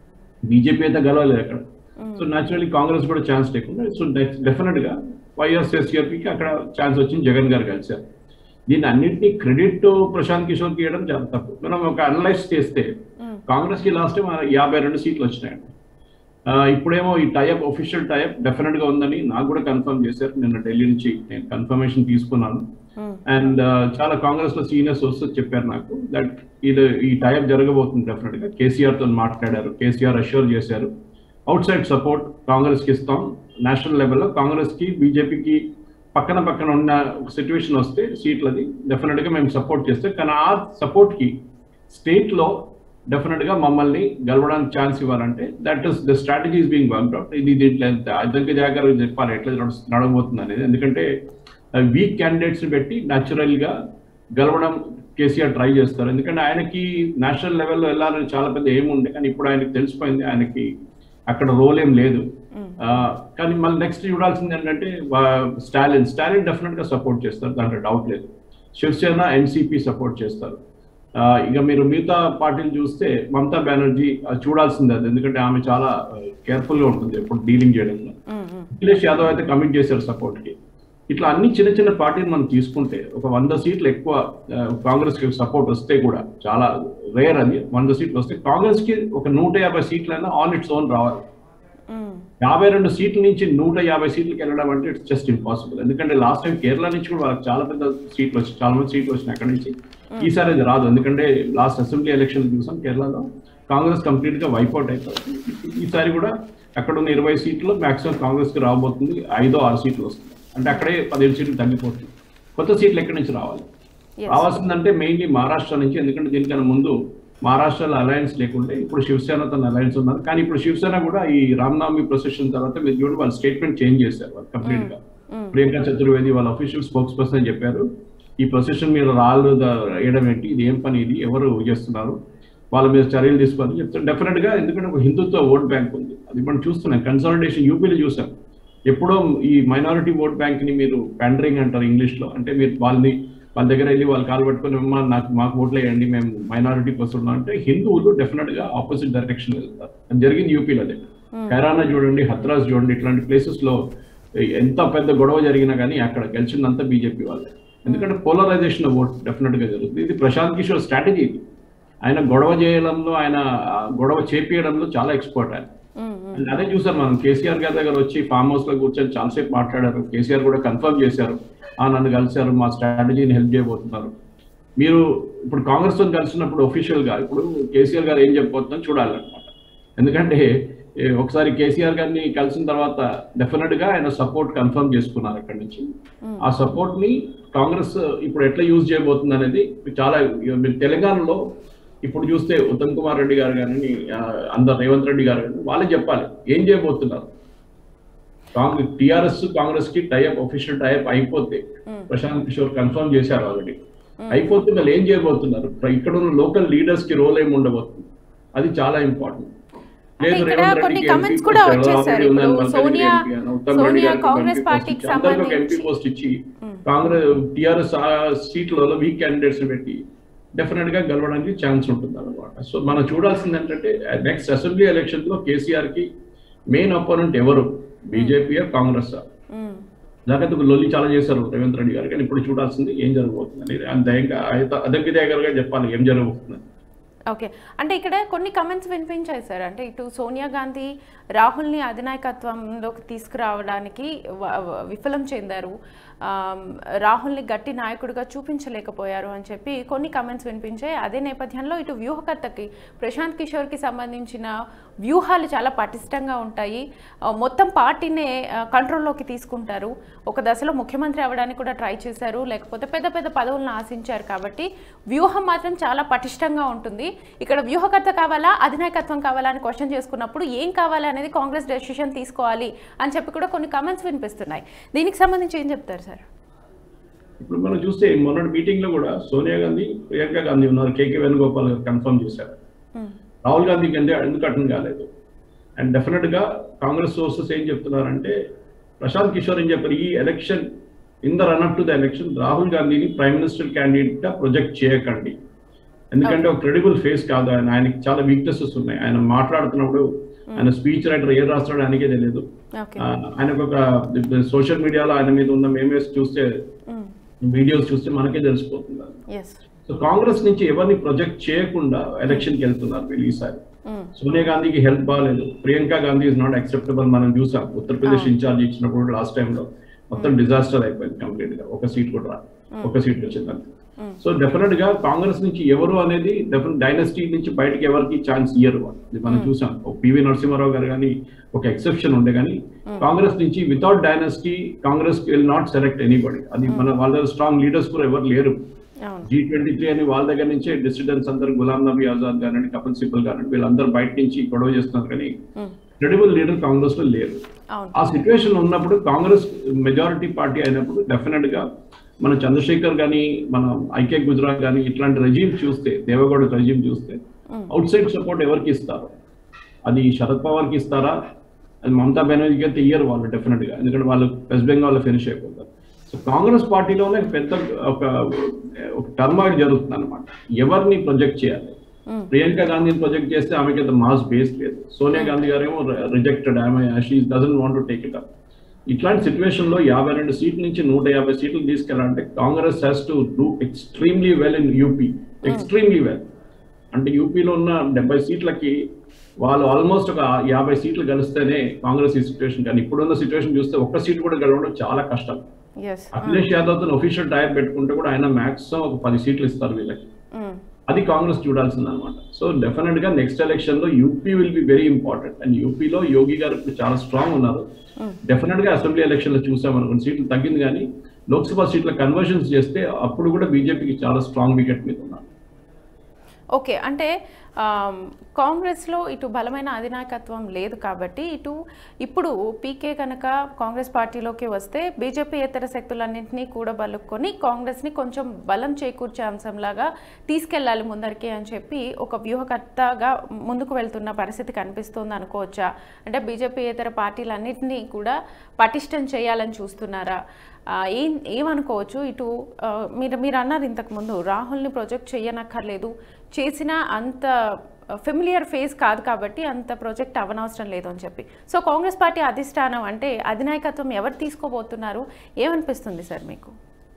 బీజేపీ అయితే గెలవలేదు అక్కడ సో న్యాచురల్లీ కాంగ్రెస్ కూడా ఛాన్స్ లేకుండా సో డెఫినెట్ గా వైఎస్ఎస్ఆర్పీకి అక్కడ ఛాన్స్ వచ్చింది జగన్ గారు కలిశారు దీన్ని అన్నింటినీ క్రెడిట్ ప్రశాంత్ కిషోర్ కి ఇవ్వడం చాలా తప్పు మనం ఒక అనలైజ్ చేస్తే ఉమ్, కాంగ్రెస్ కి లాస్ట్ టైం యాభై రెండు సీట్లు వచ్చినాయండి ఆ, ఇప్పుడేమో ఈ టైప్ ఒఫిషియల్ టైప్ డెఫినెట్ గా ఉందని నాకు కూడా కన్ఫర్మ్ చేశారు నిన్న ఢిల్లీ నుంచి నేను కన్ఫర్మేషన్ తీసుకున్నాను ఉమ్, అండ్ చాలా కాంగ్రెస్ లో సీనియర్ సోర్సెస్ చెప్పారు నాకు దట్ ఇది ఈ టైప్ జరగబోతుంది డెఫినెట్ గా కేసీఆర్ తో మాట్లాడారు కేసీఆర్ అష్యూర్ చేశారు అవుట్ సైడ్ సపోర్ట్ కాంగ్రెస్ కి ఇస్తాం నేషనల్ లెవెల్లో కాంగ్రెస్ కి బీజేపీకి పక్కన పక్కన ఉన్న సిచ్యువేషన్ వస్తే సీట్లది డెఫినెట్ గా మేము సపోర్ట్ చేస్తే కానీ ఆ సపోర్ట్ కి స్టేట్ లో డెఫినెట్ గా మమ్మల్ని గెలవడానికి ఛాన్స్ ఇవ్వాలంటే that is the strategy is being work out ఇది దీంట్లో ఎంత అదంక జాగ్రత్తగా చెప్పాలి ఎట్లా నడుస్- నడవబోతుంది అనేది ఎందుకంటే వీక్ క్యాండిడేట్స్ ని పెట్టి న్యాచురల్ గా గెలవడం కేసీఆర్ ట్రై చేస్తారు ఎందుకంటే ఆయనకి నేషనల్ లెవెల్లో వెళ్ళాలని చాలా పెద్ద ఏం ఉండే కానీ ఇప్పుడు ఆయనకి తెలిసిపోయింది ఆయనకి అక్కడ రోల్ ఏం లేదు ఉమ్, ఆ, కానీ మళ్ళీ నెక్స్ట్ చూడాల్సింది ఏంటంటే వా- స్టాలిన్ స్టాలిన్ డెఫినెట్ గా సపోర్ట్ చేస్తారు దాంట్లో డౌట్ లేదు శివసేన ఎన్సీపీ సపోర్ట్ చేస్తారు ఆ, ఇక మీరు మిగతా పార్టీలు చూస్తే మమతా బెనర్జీ అది చూడాల్సిందే అది ఎందుకంటే ఆమె చాలా కేర్ఫుల్ గా ఉంటుంది ఎప్పుడు డీలింగ్ చేయడంలో ఉమ్, ఉమ్, అఖిలేష్ యాదవ్ అయితే కమిట్ చేశారు సపోర్ట్ కి ఇట్లా అన్ని చిన్న చిన్న పార్టీలు మనం తీసుకుంటే ఒక వంద సీట్లు ఎక్కువ కాంగ్రెస్ కి సపోర్ట్ వస్తే కూడా చాలా రేర్ అది వంద సీట్లు వస్తే కాంగ్రెస్ కి ఒక నూట యాభై సీట్లైనా ఆన్ ఇట్స్ ఓన్ రావాలి ఉమ్, యాభై రెండు సీట్ల నుంచి నూట యాభై సీట్లకి వెళ్ళడం అంటే ఇట్స్ జస్ట్ ఇంపాసిబుల్ ఎందుకంటే లాస్ట్ టైం కేరళ నుంచి కూడా వాళ్ళకి చాలా పెద్ద సీట్లు వచ్చి చాలా మంది సీట్లు వచ్చినాయి అక్కడి నుంచి ఈసారి అది రాదు ఎందుకంటే లాస్ట్ అసెంబ్లీ ఎలక్షన్ చూసాం కేరళలో కాంగ్రెస్ కంప్లీట్ గా వైపౌట్ అయిపోతుంది ఈసారి కూడా అక్కడ ఉన్న ఇరవై సీట్లు మాక్సిమం కాంగ్రెస్ కి రాబోతుంది ఐదో ఆరు సీట్లు వస్తుంది అంటే అక్కడే పదిహేను సీట్లు తగ్గిపోతుంది కొత్త సీట్లు ఎక్కడి నుంచి రావాలి yes. రావాల్సిందంటే మెయిన్లీ మహారాష్ట్ర నుంచి ఎందుకంటే దీనికన్నా ముందు మహారాష్ట్రలో అలయన్స్ లేకుంటే ఇప్పుడు శివసేనతో అలయన్స్ ఉన్నారు కానీ ఇప్పుడు శివసేన కూడా ఈ రామనవమి ప్రొసెషన్ తర్వాత మీరు చూడండి వాళ్ళు స్టేట్మెంట్ చేంజ్ చేశారు వాళ్ళు కంప్లీట్ గా ఉమ్, ప్రియాంక చతుర్వేది వాళ్ళ అఫీషియల్ స్పోక్స్ పర్సన్ చెప్పారు ఈ ప్రొసెషన్ మీద రాళ్ళు ద- వేయడం ఏంటి ఇది ఏం పని ఇది ఎవరు చేస్తున్నారు వాళ్ళ మీద చర్యలు తీసుకోవాలని చెప్తారు డెఫినెట్ గా ఎందుకంటే ఒక హిందుత్వ ఓట్ బ్యాంక్ ఉంది అది మనం చూస్తున్నాం కన్సాలిడేషన్ యూపీలో చూసాం ఎప్పుడో ఈ మైనారిటీ ఓట్ బ్యాంక్ ని మీరు ప్యాండరింగ్ అంటారు ఇంగ్లీష్ లో అంటే మీరు వాళ్ళని వాళ్ళ దగ్గర వెళ్ళి వాళ్ళు కాలు పట్టుకొని "అమ్మా, నాకు మాకు ఓట్లు వేయండి మేము మైనారిటీ వస్తున్నాం అంటే హిందువులు డెఫినెట్ గా ఆపోజిట్ డైరెక్షన్ వెళ్తారు అది జరిగింది యూపీలో అదే కైరానా చూడండి హత్రాస్ చూడండి ఇట్లాంటి ప్లేసెస్ లో ఎంత పెద్ద గొడవ జరిగినా కానీ అక్కడ గెలిచిందంతా బీజేపీ వాళ్ళే ఎందుకంటే పోలరైజేషన్ ఓట్ డెఫినెట్ గా జరుగుతుంది ఇది ప్రశాంత్ కిషోర్ స్ట్రాటజీ ఇది ఆయన గొడవ చేయడంలో ఆయన ఆ, గొడవ చేపియడంలో చాలా ఎక్స్పర్ట్ ఆయన ఉమ్, ఉమ్. అండ్ అదే చూసారు మనం కేసీఆర్ గారి దగ్గర వచ్చి ఫామ్ హౌస్ లో కూర్చొని చాలాసేపు మాట్లాడారు కేసీఆర్ కూడా కన్ఫర్మ్ చేశారు ఆ నన్ను కలిశారు మా స్ట్రాటజీని హెల్ప్ చేయబోతున్నారు మీరు ఇప్పుడు కాంగ్రెస్ తో కలిసినప్పుడు ఒఫీషియల్ గా ఇప్పుడు కేసీఆర్ గారు ఏం చెప్పబోతుందో చూడాలన్నమాట ఎందుకంటే ఏ, ఒకసారి కేసీఆర్ గారిని కలిసిన తర్వాత డెఫినెట్ గా ఆయన సపోర్ట్ కన్ఫర్మ్ చేసుకున్నారు అక్కడి నుంచి ఆ సపోర్ట్ ని కాంగ్రెస్ ఇప్పుడు ఎట్లా యూజ్ చేయబోతుంది అనేది చాలా మీరు తెలంగాణలో ఇప్పుడు చూస్తే ఉత్తమ్ కుమార్ రెడ్డి గారు కానీ ఆ, అందరు రేవంత్ రెడ్డి గారు కానీ వాళ్ళే చెప్పాలి ఏం చేయబోతున్నారు కాంగ్రెస్ టిఆర్ఎస్ కాంగ్రెస్ కి టైప్ ఒఫీషియల్ టైప్ అయిపోతే ప్రశాంత్ కిషోర్ కన్ఫర్మ్ చేశారు ఆల్రెడీ అయిపోతే వాళ్ళు ఏం చేయబోతున్నారు ఇక్కడ ఉన్న లోకల్ లీడర్స్ కి రోల్ ఏమి ఉండబోతుంది అది చాలా ఇంపార్టెంట్ అంటే ఇక్కడ కొన్ని comments కూడా వచ్చేసారు. ఇప్పుడు సోనియా- సోనియా కాంగ్రెస్ పార్టీకి సంబంధించి- ఎంపీ పోస్ట్ ఇచ్చి కాంగ్రెస్ టిఆర్ఎస్ సీట్లలో వీక్ క్యాండిడేట్స్ పెట్టి డెఫినెట్ గా గెలవడానికి ఛాన్స్ ఉంటుంది అనమాట సో మనం చూడాల్సింది ఏంటంటే నెక్స్ట్ అసెంబ్లీ ఎలక్షన్ లో కేసీఆర్ కి మెయిన్ అపోనెంట్ ఎవరు బీజేపీ కాంగ్రెస్ ఉమ్. లేకపోతే ఒక లొల్లి చాలా చేశారు రేవంత్ రెడ్డి గారు కానీ ఇప్పుడు చూడాల్సింది ఏం జరగబోతుంది అనేది అంత ఇంకా అదగ్గిదేగరగా చెప్పాలి ఏం జరగబోతుంది ఓకే అంటే ఇక్కడ కొన్ని కమెంట్స్ వినిపించాయి సార్ అంటే ఇటు సోనియా గాంధీ రాహుల్ని అధినాయకత్వంలోకి తీసుకురావడానికి వ- వ- విఫలం చెందారు ఆమ్, రాహుల్ని గట్టి నాయకుడిగా చూపించలేకపోయారు అని చెప్పి కొన్ని కమెంట్స్ వినిపించాయి అదే నేపథ్యంలో ఇటు వ్యూహకర్తకి ప్రశాంత్ కిషోర్కి సంబంధించిన వ్యూహాలు చాలా పటిష్టంగా ఉంటాయి ఆ, మొత్తం పార్టీనే ఆ, కంట్రోల్లోకి తీసుకుంటారు ఒక దశలో ముఖ్యమంత్రి అవ్వడానికి కూడా ట్రై చేశారు లేకపోతే పెద్ద పెద్ద పదవులను ఆశించారు కాబట్టి వ్యూహం మాత్రం చాలా పటిష్టంగా ఉంటుంది ఇక్కడ వ్యూహకర్త కావాలా అధినాయకత్వం కావాలా అని క్వశ్చన్ చేసుకున్నప్పుడు ఏం కావాలి అనేది కాంగ్రెస్ డెసిషన్ తీసుకోవాలి అని చెప్పి కూడా కొన్ని కమెంట్స్ వినిపిస్తున్నాయి దీనికి సంబంధించి ఏం చెప్తారు సార్ ఇప్పుడు మనం చూస్తే మొన్నటి మీటింగ్ లో కూడా సోనియా గాంధీ ప్రియాంక గాంధీ ఉన్నారు కేకే వేణుగోపాల్ గారు కన్ఫర్మ్ చేశారు ఉమ్, రాహుల్ గాంధీకి అంటే ఎందుకు అటెండ్ కాలేదు అండ్ డెఫినెట్ గా కాంగ్రెస్ సోర్సెస్ ఏం చెప్తున్నారంటే ప్రశాంత్ కిషోర్ ఏం చెప్పారు ఈ election in the run up to the election Rahul గాంధీని ప్రైమ్ మినిస్టర్ క్యాండిడేట్ గా ప్రొజెక్ట్ చేయకండి ఎందుకంటే ఒక క్రెడిబుల్ ఫేస్ కాదు ఆయన ఆయనకి చాలా వీక్నెసెస్ ఉన్నాయి ఆయన మాట్లాడుతున్నప్పుడు ఆయన స్పీచ్ రైటర్ ఏం రాస్తాడో ఆయనకే తెలియదు ఓకే ఆ, ఆయనకు ఒక సోషల్ మీడియాలో ఆయన మీద ఉన్న మేమేస్ చూస్తే ఉమ్, వీడియోస్ చూస్తే మనకే తెలిసిపోతుంది అది. ఎస్ సో కాంగ్రెస్ నుంచి ఎవరిని ప్రొజెక్ట్ చేయకుండా ఎలక్షన్ కి వెళ్తున్నారు వీళ్ళు ఈసారి ఉమ్, సోనియా గాంధీకి హెల్ప్ బాగాలేదు Priyanka Gandhi is not acceptable మనం చూసాం ఉత్తరప్రదేశ్ ఇన్ఛార్జ్ ఇచ్చినప్పుడు లాస్ట్ టైంలో మొత్తం డిజాస్టర్ అయిపోయింది కంప్లీట్ గా ఒక సీట్ కూడా రాదు ఒక సీట్ వచ్చింది సో డెఫినెట్ గా కాంగ్రెస్ నుంచి ఎవరు అనేది డెఫినెట్ డైనస్టీ నుంచి బయటకి ఎవరికి ఛాన్స్ ఇయ్యరు వాళ్ళు. ఇది మనం చూసాం ఒక పివి నరసింహారావు గారు కానీ ఒక ఎక్సెప్షన్ ఉండే కానీ కాంగ్రెస్ నుంచి without dynasty Congress will not select anybody అది మన వాళ్ళ స్ట్రాంగ్ లీడర్స్ కూడా ఎవరు లేరు అవును జీ ట్వంటీ త్రీ అని వాళ్ళ దగ్గర నుంచే డిసిడెంట్స్ అందరు గులాం నబీ ఆజాద్ గారండి కపిల్ సిబల్ గారండి వీళ్ళందరూ బయట నుంచి గొడవ చేస్తున్నారు కానీ ఉమ్, క్రెడిబుల్ లీడర్ కాంగ్రెస్ లో లేరు అవును ఆ సిచ్యువేషన్ ఉన్నప్పుడు కాంగ్రెస్ మెజారిటీ పార్టీ అయినప్పుడు డెఫినెట్ గా మన చంద్రశేఖర్ గాని మన ఐకే గుజరాత్ గాని ఇట్లాంటి రెజీమ్ చూస్తే దేవగౌడ రెజీమ్ చూస్తే అవుట్ సైడ్ సపోర్ట్ ఎవరికి ఇస్తారు అది శరద్ పవార్కి ఇస్తారా అది మమతా బెనర్జీకి అయితే ఇయ్యరు వాళ్ళు డెఫినెట్ గా ఎందుకంటే వాళ్ళు వెస్ట్ బెంగాల్ ఫినిష్ అయిపోతారు సో కాంగ్రెస్ పార్టీలోనే పెద్ద ఒక ఒక టర్మాయిడ్ జరుగుతుంది అనమాట ఎవరిని ప్రొజెక్ట్ చేయాలి ఉమ్, ప్రియాంక గాంధీని ప్రొజెక్ట్ చేస్తే ఆమెకి అంత మాస్ బేస్ లేదు సోనియా గాంధీ గారేమో రిజెక్టెడ్ ఆమె she doesn't want to take it up ఇట్లాంటి సిచ్యువేషన్ లో యాభై రెండు సీట్ల నుంచి నూట యాభై సీట్లు తీసుకెళ్ళాలంటే Congress has to do extremely well in UP extremely well అంటే యూపీలో ఉన్న డెబ్బై సీట్లకి వాళ్ళు ఆల్మోస్ట్ ఒక యాభై సీట్లు గెలిస్తేనే కాంగ్రెస్ ఈ సిచ్యువేషన్ కానీ ఇప్పుడున్న సిచ్యువేషన్ చూస్తే ఒక్క సీట్ కూడా గెలవడం చాలా కష్టం ఎస్ అఖిలేష్ యాదవ్ తో ఒఫీషియల్ టైప్ పెట్టుకుంటే కూడా ఆయన మాక్సిమం ఒక పది సీట్లు ఇస్తారు వీళ్ళకి ఉమ్, అది కాంగ్రెస్ చూడాల్సింది అనమాట సో డెఫినెట్ గా నెక్స్ట్ ఎలక్షన్ లో UP will be very important and యూపీలో యోగి గారు ఇప్పుడు చాలా స్ట్రాంగ్ ఉన్నారు డెఫినెట్ గా అసెంబ్లీ ఎలక్షన్ లో చూసాం అనుకోండి సీట్లు తగ్గింది కానీ లోక్సభ సీట్ల కన్వర్షన్స్ చేస్తే అప్పుడు కూడా బీజేపీకి చాలా స్ట్రాంగ్ వికెట్ మీద ఉన్నారు ఓకే అంటే ఆమ్, కాంగ్రెస్లో ఇటు బలమైన అధినాయకత్వం లేదు కాబట్టి ఇటు ఇప్పుడు పీకే కనుక కాంగ్రెస్ పార్టీలోకి వస్తే బీజేపీ ఇతర శక్తులన్నింటినీ కూడా బలుక్కొని కాంగ్రెస్ని కొంచెం బలం చేకూర్చే అంశంలాగా తీసుకెళ్ళాలి ముందరికి అని చెప్పి ఒక వ్యూహకర్తగా ముందుకు వెళ్తున్న పరిస్థితి కనిపిస్తుంది అనుకోవచ్చా అంటే బీజేపీ ఇతర పార్టీలన్నింటినీ కూడా పటిష్టం చేయాలని చూస్తున్నారా ఆ, ఏం ఏమనుకోవచ్చు ఇటు ఆ, మీరు మీరు అన్నారు ఇంతకుముందు రాహుల్ని ప్రొజెక్ట్ చేయనక్కర్లేదు చేసిన అంత ఫెమిలియర్ ఫేస్ కాదు కాబట్టి అంత ప్రొజెక్ట్ అవనవసరం లేదు అని చెప్పి సో కాంగ్రెస్ పార్టీ అధిష్టానం అంటే అధినాయకత్వం ఎవరు తీసుకోబోతున్నారు ఏమనిపిస్తుంది సార్ మీకు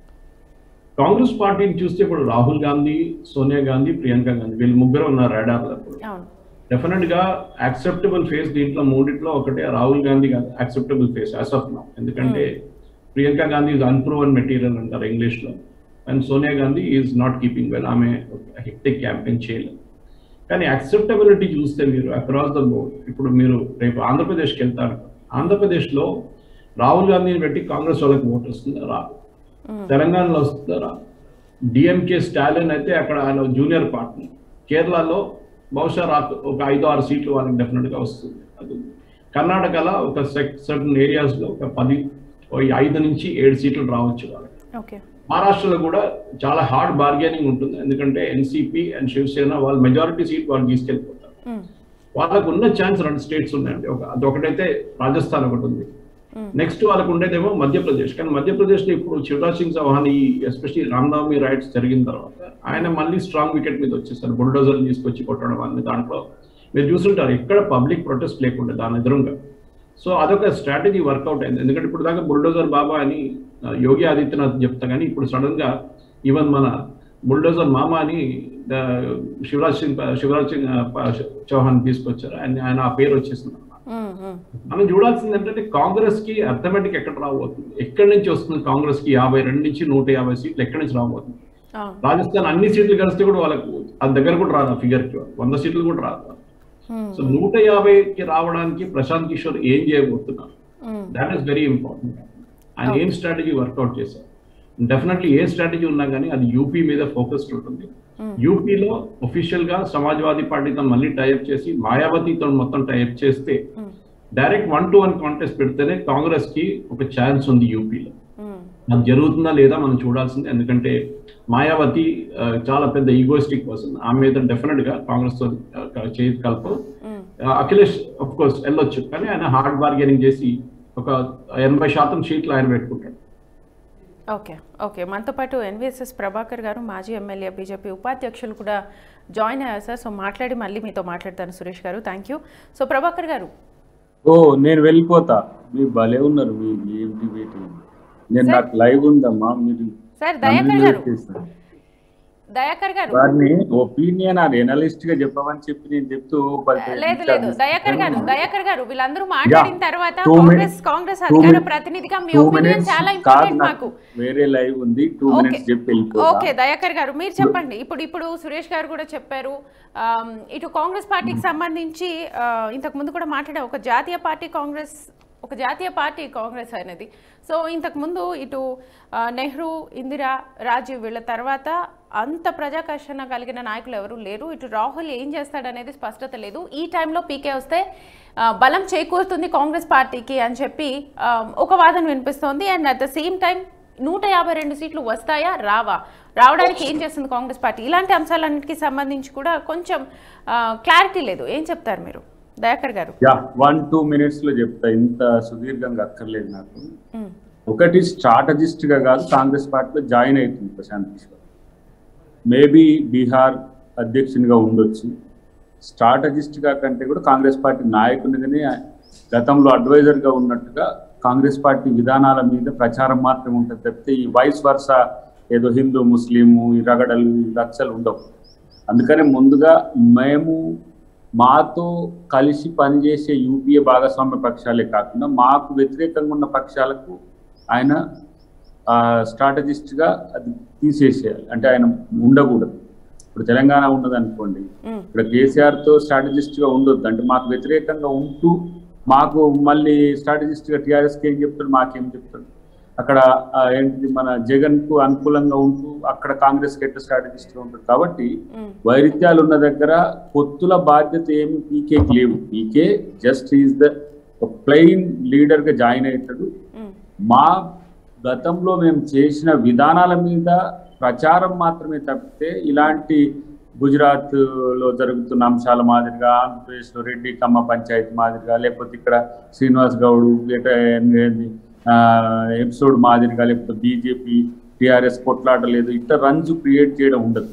కాంగ్రెస్ పార్టీని చూస్తే ఇప్పుడు రాహుల్ గాంధీ సోనియా గాంధీ ప్రియాంక గాంధీ వీళ్ళు ముగ్గురు ఉన్నారు రాడార్లో ఇప్పుడు అవును డెఫినెట్ గా యాక్సెప్టబుల్ ఫేస్ దీంట్లో మూడిట్లో ఒకటే Rahul Gandhi acceptable face as of now ఎందుకంటే Priyanka Gandhi is unproven material అంటారు ఇంగ్లీష్ లో and Sonia Gandhi is not keeping well ఆమె హెక్టిక్ క్యాంపెయిన్ చేయలేదు కానీ యాక్సెప్టబిలిటీ చూస్తే మీరు అక్రాస్ ద బోర్డ్ ఇప్పుడు మీరు రేపు ఆంధ్రప్రదేశ్కి వెళ్తారు ఆంధ్రప్రదేశ్లో రాహుల్ గాంధీని పెట్టి కాంగ్రెస్ వాళ్ళకి ఓటు వస్తుందా రాదు తెలంగాణలో వస్తుందా రాదు డిఎంకే స్టాలిన్ అయితే అక్కడ ఆయన జూనియర్ పార్ట్నర్ కేరళలో బహుశా రా ఒక ఐదు ఆరు సీట్లు వాళ్ళకి డెఫినెట్ గా వస్తుంది అది కర్ణాటకలో ఒక సర్టన్ ఏరియాస్ లో ఒక పది ఓ ఐదు నుంచి ఏడు సీట్లు రావచ్చు వాళ్ళకి ఓకే మహారాష్ట్రలో కూడా చాలా హార్డ్ బార్గెనింగ్ ఉంటుంది ఎందుకంటే ఎన్సీపీ అండ్ శివసేన వాళ్ళు మెజారిటీ సీట్ వాళ్ళు తీసుకెళ్ళిపోతారు వాళ్ళకు ఉన్న ఛాన్స్ రెండు స్టేట్స్ ఉన్నాయండి ఒక అదొకటైతే రాజస్థాన్ ఒకటి ఉంది నెక్స్ట్ వాళ్ళకు ఉండేదేమో మధ్యప్రదేశ్ కానీ మధ్యప్రదేశ్ లో ఇప్పుడు శివరాజ్ సింగ్ చౌహాన్ ఈ ఎస్పెషల్లీ రామ్నవమి రైట్స్ జరిగిన తర్వాత ఆయన మళ్ళీ స్ట్రాంగ్ వికెట్ మీద వచ్చేసారు బుల్డోజర్ తీసుకొచ్చి కొట్టడం అన్ని దాంట్లో మీరు చూసుంటారు ఎక్కడ పబ్లిక్ ప్రొటెస్ట్ లేకుండా దాని ఎదురుగా సో అదొక స్ట్రాటజీ వర్కౌట్ అయింది ఎందుకంటే ఇప్పుడు దాకా బుల్డోజర్ బాబా అని ఆ, యోగి ఆదిత్యనాథ్ చెప్తా కానీ ఇప్పుడు సడన్ గా ఈవెన్ మన బుల్డోజర్ మామ అని ఆ, శివరాజ్ సింగ్ శివరాజ్ సింగ్ ఆ, ప- చౌహాన్ తీసుకొచ్చారు ఆయన ఆయన ఆ పేరు వచ్చేసింది అన్నమాట. మనం చూడాల్సింది ఏంటంటే కాంగ్రెస్ కి అర్థమెటిక్ ఎక్కడ రాబోతుంది ఎక్కడి నుంచి వస్తుంది కాంగ్రెస్ కి యాభై రెండు నుంచి నూట యాభై సీట్లు ఎక్కడి నుంచి రాబోతుంది రాజస్థాన్ అన్ని సీట్లు కలిస్తే కూడా వాళ్ళకు అది దగ్గర కూడా రాదు ఫిగర్ కి వంద సీట్లు కూడా రాదు సో నూట యాభైకి రావడానికి ప్రశాంత్ కిషోర్ ఏం చేయబోతున్నారు దాట్ ఈస్ వెరీ ఇంపార్టెంట్ ఆయన ఏం స్ట్రాటజీ వర్కౌట్ చేశారు డెఫినెట్లీ ఏ స్ట్రాటజీ ఉన్నా కానీ అది యూపీ మీద ఫోకస్డ్ ఉంటుంది యూపీలో ఒఫీషియల్ గా సమాజ్వాదీ పార్టీతో మళ్ళీ టైప్ చేసి మాయావతితో మొత్తం టైప్ చేస్తే direct one to one contest పెడితేనే కాంగ్రెస్ కి ఒక ఛాన్స్ ఉంది యూపీలో అది జరుగుతుందా లేదా మనం చూడాల్సింది ఎందుకంటే మాయావతి ఆ, చాలా పెద్ద ఈగోయిస్టిక్ పర్సన్ ఆమె మీద డెఫినెట్ గా కాంగ్రెస్ తో ఆ, చేతి కలప అఖిలేష్ ఆఫ్ కోర్స్ వెళ్ళొచ్చు కానీ ఆయన హార్డ్ బార్గెనింగ్ చేసి ఒక ఎనభై శాతం సీట్లు ఆయన పెట్టుకుంటాడు ఓకే ఓకే మనతో పాటు ఎన్విఎస్ఎస్ ప్రభాకర్ గారు మాజీ ఎమ్మెల్యే బీజేపీ ఉపాధ్యక్షులు కూడా జాయిన్ అయ్యారు సార్ సో మాట్లాడి మళ్ళీ మీతో మాట్లాడతాను సురేష్ గారు థ్యాంక్ యూ సో ప్రభాకర్ గారు ఓ నేను వెళ్ళిపోతా మీరు భలే ఉన్నారు మీ ఏం డిబేట్ నేను నాకు లైవ్ ఉందమ్మా మీరు సార్ దయాకర్ గారు చేస్తారు. దయాకర్ గారు వారిని ఒపీనియన్ అది ఎనలిస్ట్ గా చెప్పమని చెప్పి నేను చెప్తూ పది లేదు లేదు దయాకర్ గారు దయాకర్ గారు వీళ్ళందరూ మాట్లాడిన తర్వాత Two Congress minutes. Congress Two అధికార minutes. ప్రతినిధిగా మీ టూ ఒపీనియన్ మినిట్స్ చాలా కాదు ఇంపార్టెంట్ నాకు మాకు వేరే లైవ్ ఉంది టూ ఓకే. మినిట్స్ చెప్పి వెళ్ళిపోతా ఓకే దయాకర్ గారు మీరు చెప్పండి ఇప్పుడు ఇప్పుడు సురేష్ గారు కూడా చెప్పారు ఆమ్, ఇటు కాంగ్రెస్ పార్టీకి సంబంధించి ఆ, ఇంతకు ముందు కూడా మాట్లాడే ఒక జాతీయ పార్టీ కాంగ్రెస్ ఒక జాతీయ పార్టీ కాంగ్రెస్ అనేది సో ఇంతకు ముందు ఇటు ఆ, నెహ్రూ ఇందిరా రాజీవ్ వీళ్ళ తర్వాత అంత ప్రజాకర్షణ కలిగిన నాయకులు ఎవరు లేరు ఇటు రాహుల్ ఏం చేస్తాడనేది స్పష్టత లేదు ఈ టైంలో పీకే వస్తే ఆ, బలం చేకూరుతుంది కాంగ్రెస్ పార్టీకి అని చెప్పి ఆ, ఒక వాదన వినిపిస్తోంది and at the same time నూట యాభై రెండు సీట్లు వస్తాయా రావా రావడానికి ఏం చేస్తుంది కాంగ్రెస్ పార్టీ ఇలాంటి అంశాలన్నిటికీ సంబంధించి కూడా కొంచెం క్లారిటీ లేదు ఏం చెప్తారు మీరు దయాకర్ గారు యా వన్ టూ మినిట్స్ లో చెప్తా ఇంత సుదీర్ఘంగా అక్కర్లేదు నాకు మ్, ఒకటి స్ట్రాటజిస్ట్ గా కాదు కాంగ్రెస్ పార్టీలో జాయిన్ అవుతుంది ప్రశాంత్ కిషోర్ మేబీ బీహార్ అధ్యక్షునిగా ఉండొచ్చు స్ట్రాటజిస్ట్ గా కంటే కూడా కాంగ్రెస్ పార్టీ నాయకునిగానే గతంలో అడ్వైజర్ గా ఉన్నట్టుగా కాంగ్రెస్ పార్టీ విధానాల మీద ప్రచారం మాత్రమే ఉంటుంది తప్పితే ఈ వైస్ వర్ష ఏదో హిందూ ముస్లిము ఈ రగడలు ఈ రచ్చలు ఉండవు అందుకనే ముందుగా మేము మాతో కలిసి పనిచేసే యూపీఏ భాగస్వామ్య పక్షాలే కాకుండా మాకు వ్యతిరేకంగా ఉన్న పక్షాలకు ఆయన స్ట్రాటజిస్ట్ గా అది తీసేసేయాలి అంటే ఆయన ఉండకూడదు ఇప్పుడు తెలంగాణ ఉన్నది అనుకోండి మ్, ఇక్కడ కేసీఆర్ తో స్ట్రాటజిస్ట్ గా ఉండొద్దు అంటే మాకు వ్యతిరేకంగా ఉంటూ మాకు మళ్ళీ స్ట్రాటజిస్ట్ గా టీఆర్ఎస్ కి ఏం చెప్తాడు మాకేం చెప్తాడు అక్కడ ఆ, ఏంటిది మన జగన్ కు అనుకూలంగా ఉంటూ అక్కడ కాంగ్రెస్ కి ఎట్లా స్ట్రాటజిస్ట్ ఉంటుంది కాబట్టి ఉమ్, వైరుధ్యాలు ఉన్న దగ్గర పొత్తుల బాధ్యత ఏమి పీకేకి లేవు PK just is the plain leader గా జాయిన్ అవుతాడు ఉమ్, మా గతంలో మేము చేసిన విధానాల మీద ప్రచారం మాత్రమే తప్పితే ఇలాంటి గుజరాత్ లో జరుగుతున్న అంశాల మాదిరిగా ఆంధ్రప్రదేశ్ లో రెడ్డి కమ్మ పంచాయతీ మాదిరిగా లేకపోతే ఇక్కడ శ్రీనివాస్ గౌడ్ ఎపిసోడ్ మాదిరిగా లేకపోతే బీజేపీ టిఆర్ఎస్ కొట్లాడలేదు ఇట్లా రంజు క్రియేట్ చేయడం ఉండదు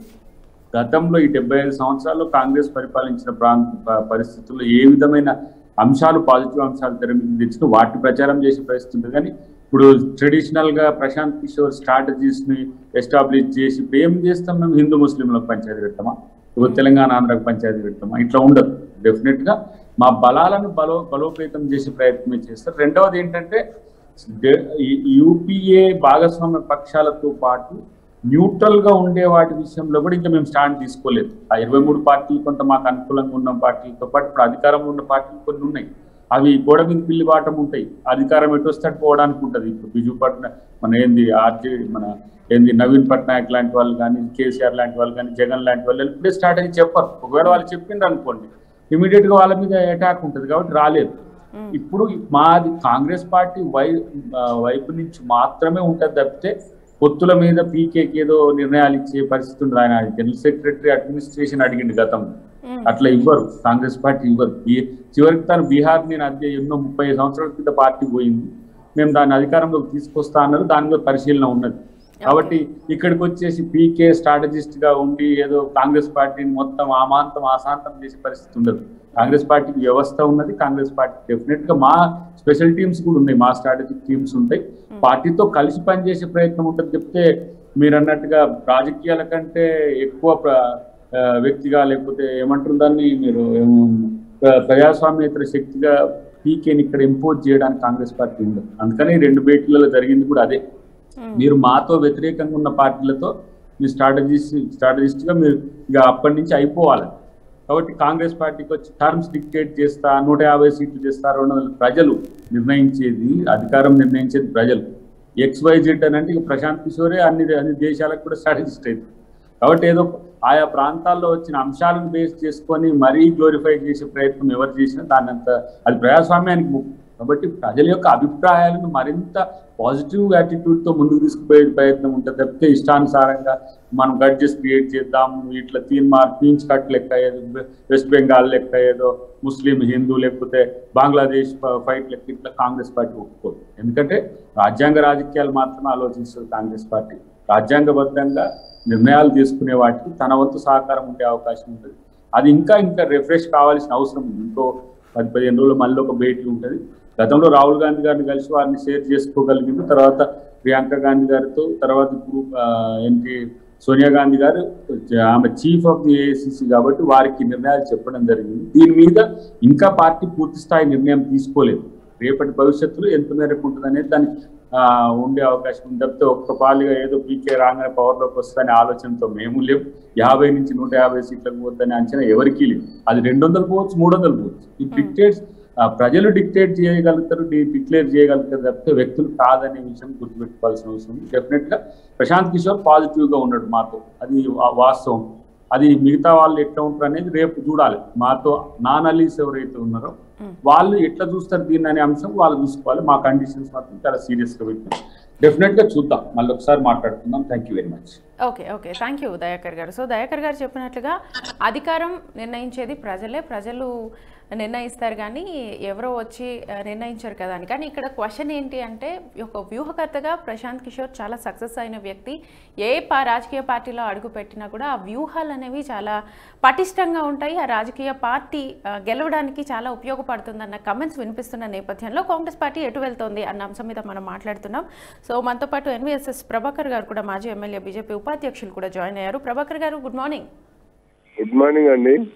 గతంలో ఈ డెబ్బై ఐదు సంవత్సరాల్లో కాంగ్రెస్ పరిపాలించిన ప్రాంత ప- పరిస్థితుల్లో ఏ విధమైన అంశాలు పాజిటివ్ అంశాలు తెర మీద తెచ్చిన వాటిని ప్రచారం చేసే పరిస్థితి ఉంటుంది కానీ ఇప్పుడు ట్రెడిషనల్ గా ప్రశాంత్ కిషోర్ స్ట్రాటజీస్ ని ఎస్టాబ్లిష్ చేసి ఇప్పుడు ఏం చేస్తాం మేము హిందూ ముస్లింలకు పంచాయతీ పెట్టామా ఇప్పుడు తెలంగాణ ఆంధ్రాకు పంచాయతీ పెట్టామా ఇట్లా ఉండదు డెఫినెట్ గా మా బలాలను బలో బలోపేతం చేసే ప్రయత్నం చేస్తారు రెండవది ఏంటంటే డే- ఈ- యూపీఏ భాగస్వామ్య పక్షాలతో పాటు న్యూట్రల్ గా ఉండే వాటి విషయంలో కూడా ఇంకా మేము స్టాండ్ తీసుకోలేదు ఆ ఇరవై మూడు పార్టీలు కొంత మాకు అనుకూలంగా ఉన్న పార్టీలతో పాటు ఇప్పుడు అధికారంలో ఉన్న పార్టీలు కొన్ని ఉన్నాయి అవి గోడ మీద పిల్లి వాటం ఉంటాయి అధికారం ఎటు వస్తే అటు పోవడానికి ఉంటుంది ఇప్పుడు బిజు పట్న మన ఏంది ఆర్జే మన ఏంది నవీన్ పట్నాయక్ లాంటి వాళ్ళు కానీ కేసీఆర్ లాంటి వాళ్ళు కానీ జగన్ లాంటి వాళ్ళు ఇప్పుడే స్టార్ట్ అయ్యి చెప్పరు ఒకవేళ వాళ్ళు చెప్పిండ్రు అనుకోండి ఇమీడియట్ గా వాళ్ళ మీద అటాక్ ఉంటుంది కాబట్టి రాలేదు ఉమ్, ఇప్పుడు మాది కాంగ్రెస్ పార్టీ వై ఆ, వైపు నుంచి మాత్రమే ఉంటుంది తప్పితే పొత్తుల మీద పీకేకి ఏదో నిర్ణయాలు ఇచ్చే పరిస్థితి ఉంది ఆయన జనరల్ సెక్రటరీ అడ్మినిస్ట్రేషన్ అడిగింది గతంలో ఉమ్, అట్లా ఇవ్వరు కాంగ్రెస్ పార్టీ ఇవ్వరు బీ- చివరికి తను బీహార్ నేను అదే ఎన్నో ముప్పై సంవత్సరాల క్రితం పార్టీ పోయింది మేము దాన్ని అధికారంలోకి తీసుకొస్తా అన్నారు దాని మీద పరిశీలన ఉన్నది కాబట్టి ఇక్కడికి వచ్చేసి పీకే స్ట్రాటజిస్ట్ గా ఉండి ఏదో కాంగ్రెస్ పార్టీని మొత్తం ఆమాంతం ఆశాంతం చేసే పరిస్థితి ఉండదు కాంగ్రెస్ పార్టీకి వ్యవస్థ ఉన్నది కాంగ్రెస్ పార్టీ డెఫినెట్ గా మా స్పెషల్ టీమ్స్ కూడా ఉన్నాయి మా స్ట్రాటజిక్ టీమ్స్ ఉంటాయి పార్టీతో కలిసి పనిచేసే ప్రయత్నం ఉంటుంది చెప్తే మీరు అన్నట్టుగా రాజకీయాల కంటే ఎక్కువ ప్ర- ఆ, వ్యక్తిగా లేకపోతే ఏమంటారు దాన్ని మీరు ఏమో, ప్ర- ప్రజాస్వామ్యేతర శక్తిగా పీకేని ఇక్కడ ఇంపోజ్ చేయడానికి కాంగ్రెస్ పార్టీ ఉండదు అందుకని ఈ రెండు భేటీలలో జరిగింది కూడా అదే ఉమ్, మీరు మాతో వ్యతిరేకంగా ఉన్న పార్టీలతో మీ స్ట్రాటజిస్ట్ స్ట్రాటజిస్ట్ గా మీరు ఇక అప్పటి నుంచి అయిపోవాలి కాబట్టి కాంగ్రెస్ పార్టీకి వచ్చి టర్మ్స్ డిక్టేట్ చేస్తా నూట యాభై సీట్లు చేస్తా రెండు వందల ప్రజలు నిర్ణయించేది అధికారం నిర్ణయించేది ప్రజలు ఎక్స్ వై జెడ్ అని అంటే ఇక ప్రశాంత్ కిషోరే అన్ని అన్ని దేశాలకు కూడా స్ట్రాటజిస్ట్ అయింది కాబట్టి ఏదో ఆయా ప్రాంతాల్లో వచ్చిన అంశాలను బేస్ చేసుకొని మరీ గ్లోరిఫై చేసే ప్రయత్నం ఎవరు చేసినా దాన్ని అంత అది ప్రజాస్వామ్యానికి ముప్పు కాబట్టి ప్రజల యొక్క అభిప్రాయాలను మరింత పాజిటివ్ యాటిట్యూడ్ తో ముందుకు తీసుకుపోయే ప్రయత్నం ఉంటుంది తప్పితే ఇష్టానుసారంగా మనం గడ్జెస్ క్రియేట్ చేద్దాం ఇట్లా తీన్ మార్ పీన్స్ కట్ లెక్క ఏదో వెస్ట్ బెంగాల్ లెక్క ఏదో ముస్లిం హిందూ లేకపోతే బంగ్లాదేశ్ ఫ- ఫైట్ లెక్క ఇట్లా కాంగ్రెస్ పార్టీ ఒప్పుకోదు ఎందుకంటే రాజ్యాంగ రాజకీయాలు మాత్రమే ఆలోచిస్తుంది కాంగ్రెస్ పార్టీ రాజ్యాంగబద్ధంగా నిర్ణయాలు తీసుకునే వాటికి తన వంతు సహకారం ఉండే అవకాశం ఉంటుంది అది ఇంకా ఇంకా రిఫ్రెష్ కావాల్సిన అవసరం ఉంది ఇంకో పది పదిహేను రోజులు మళ్ళీ ఒక భేటీ ఉంటుంది గతంలో రాహుల్ గాంధీ గారిని కలిసి వారిని షేర్ చేసుకోగలిగింది తర్వాత ప్రియాంక గాంధీ గారితో తర్వాత ఇప్పుడు ఆ, ఏంటి సోనియా గాంధీ గారు ఆమె చీఫ్ ఆఫ్ ది ఏఐసిసి కాబట్టి వారికి నిర్ణయాలు చెప్పడం జరిగింది దీని మీద ఇంకా పార్టీ పూర్తి స్థాయి నిర్ణయం తీసుకోలేదు రేపటి భవిష్యత్తులో ఎంత మేరకు ఉంటుంది అనేది దానికి ఆ, ఉండే అవకాశం ఉంది తప్పితే ఒక్క పాలుగా ఏదో పీకే రాగానే పవర్లోకి వస్తుందనే ఆలోచనతో మేము లేవు యాభై నుంచి నూట యాభై సీట్లకు పోద్దనే అంచనా ఎవరికీ లేదు అది రెండు వందలు పోవచ్చు మూడు వందలు పోవచ్చు ఈ డిక్టేట్స్ ప్రజలు డిక్టేట్ చేయగలుగుతారు డిక్లేర్ చేయగలుగుతారు తప్పితే వ్యక్తులు కాదనే విషయం గుర్తుపెట్టుకోవాల్సిన అవసరం ఉంది డెఫినెట్ గా ప్రశాంత్ కిషోర్ పాజిటివ్ గా ఉన్నాడు మాతో అది వా- వాస్తవం అది మిగతా వాళ్ళు ఎట్లా ఉంటారు అనేది రేపు చూడాలి మాతో నాన్ అలీస్ ఎవరైతే ఉన్నారో వాళ్ళు ఎట్లా చూస్తారు దీన్ని అనే అంశం వాళ్ళు చూసుకోవాలి మా కండిషన్స్ మాత్రం చాలా సీరియస్ గా పెట్టాం డెఫినెట్ గా చూద్దాం మళ్ళీ ఒకసారి మాట్లాడుకుందాం thank you very much okay okay thank you Dayakar గారు సో దయాకర్ గారు చెప్పినట్లుగా అధికారం నిర్ణయించేది ప్రజలే ప్రజలు నిర్ణయిస్తారు కానీ ఎవరో వచ్చి ఆ, నిర్ణయించారు కదా అని కానీ ఇక్కడ క్వశ్చన్ ఏంటి అంటే ఒక వ్యూహకర్తగా ప్రశాంత్ కిషోర్ చాలా సక్సెస్ అయిన వ్యక్తి ఏ పా రాజకీయ పార్టీలో అడుగు పెట్టినా కూడా ఆ వ్యూహాలు అనేవి చాలా పటిష్టంగా ఉంటాయి ఆ రాజకీయ పార్టీ ఆ, గెలవడానికి చాలా ఉపయోగపడుతుందన్న కమెంట్స్ వినిపిస్తున్న నేపథ్యంలో కాంగ్రెస్ పార్టీ ఎటు వెళ్తోంది అన్న అంశం మీద మనం మాట్లాడుతున్నాం సో మనతో పాటు ఎన్వీఎస్ఎస్ ప్రభాకర్ గారు కూడా మాజీ ఎమ్మెల్యే బీజేపీ ఉపాధ్యక్షులు కూడా జాయిన్ అయ్యారు ప్రభాకర్ గారు గుడ్ మార్నింగ్ గుడ్ మార్నింగ్ అండి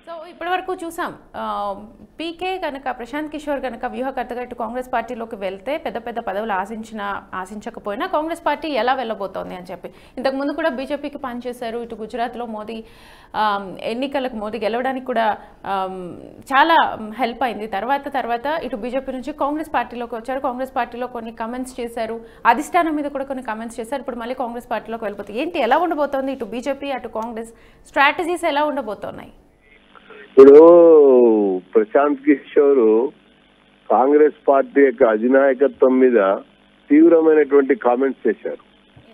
సో ఇప్పటివరకు చూసాం ఆ, పీకే కనుక ప్రశాంత్ కిషోర్ కనుక వ్యూహకర్తగా ఇటు కాంగ్రెస్ పార్టీలోకి వెళ్తే పెద్ద పెద్ద పదవులు ఆశించిన ఆశించకపోయినా కాంగ్రెస్ పార్టీ ఎలా వెళ్ళబోతోంది అని చెప్పి ఇంతకుముందు కూడా బీజేపీకి పనిచేశారు ఇటు గుజరాత్లో మోదీ ఆ, ఎన్నికలకు మోదీ గెలవడానికి కూడా ఆ, చాలా హెల్ప్ అయింది తర్వాత తర్వాత ఇటు బీజేపీ నుంచి కాంగ్రెస్ పార్టీలోకి వచ్చారు కాంగ్రెస్ పార్టీలో కొన్ని కమెంట్స్ చేశారు అధిష్టానం మీద కూడా కొన్ని కమెంట్స్ చేశారు ఇప్పుడు మళ్ళీ కాంగ్రెస్ పార్టీలోకి వెళ్ళిపోతుంది ఏంటి ఎలా ఉండబోతోంది ఇటు బీజేపీ అటు కాంగ్రెస్ స్ట్రాటజీస్ ఎలా ఉండబోతున్నాయి ఇప్పుడు ప్రశాంత్ కిషోర్ కాంగ్రెస్ పార్టీ యొక్క అధినాయకత్వం మీద తీవ్రమైనటువంటి కామెంట్స్ చేశారు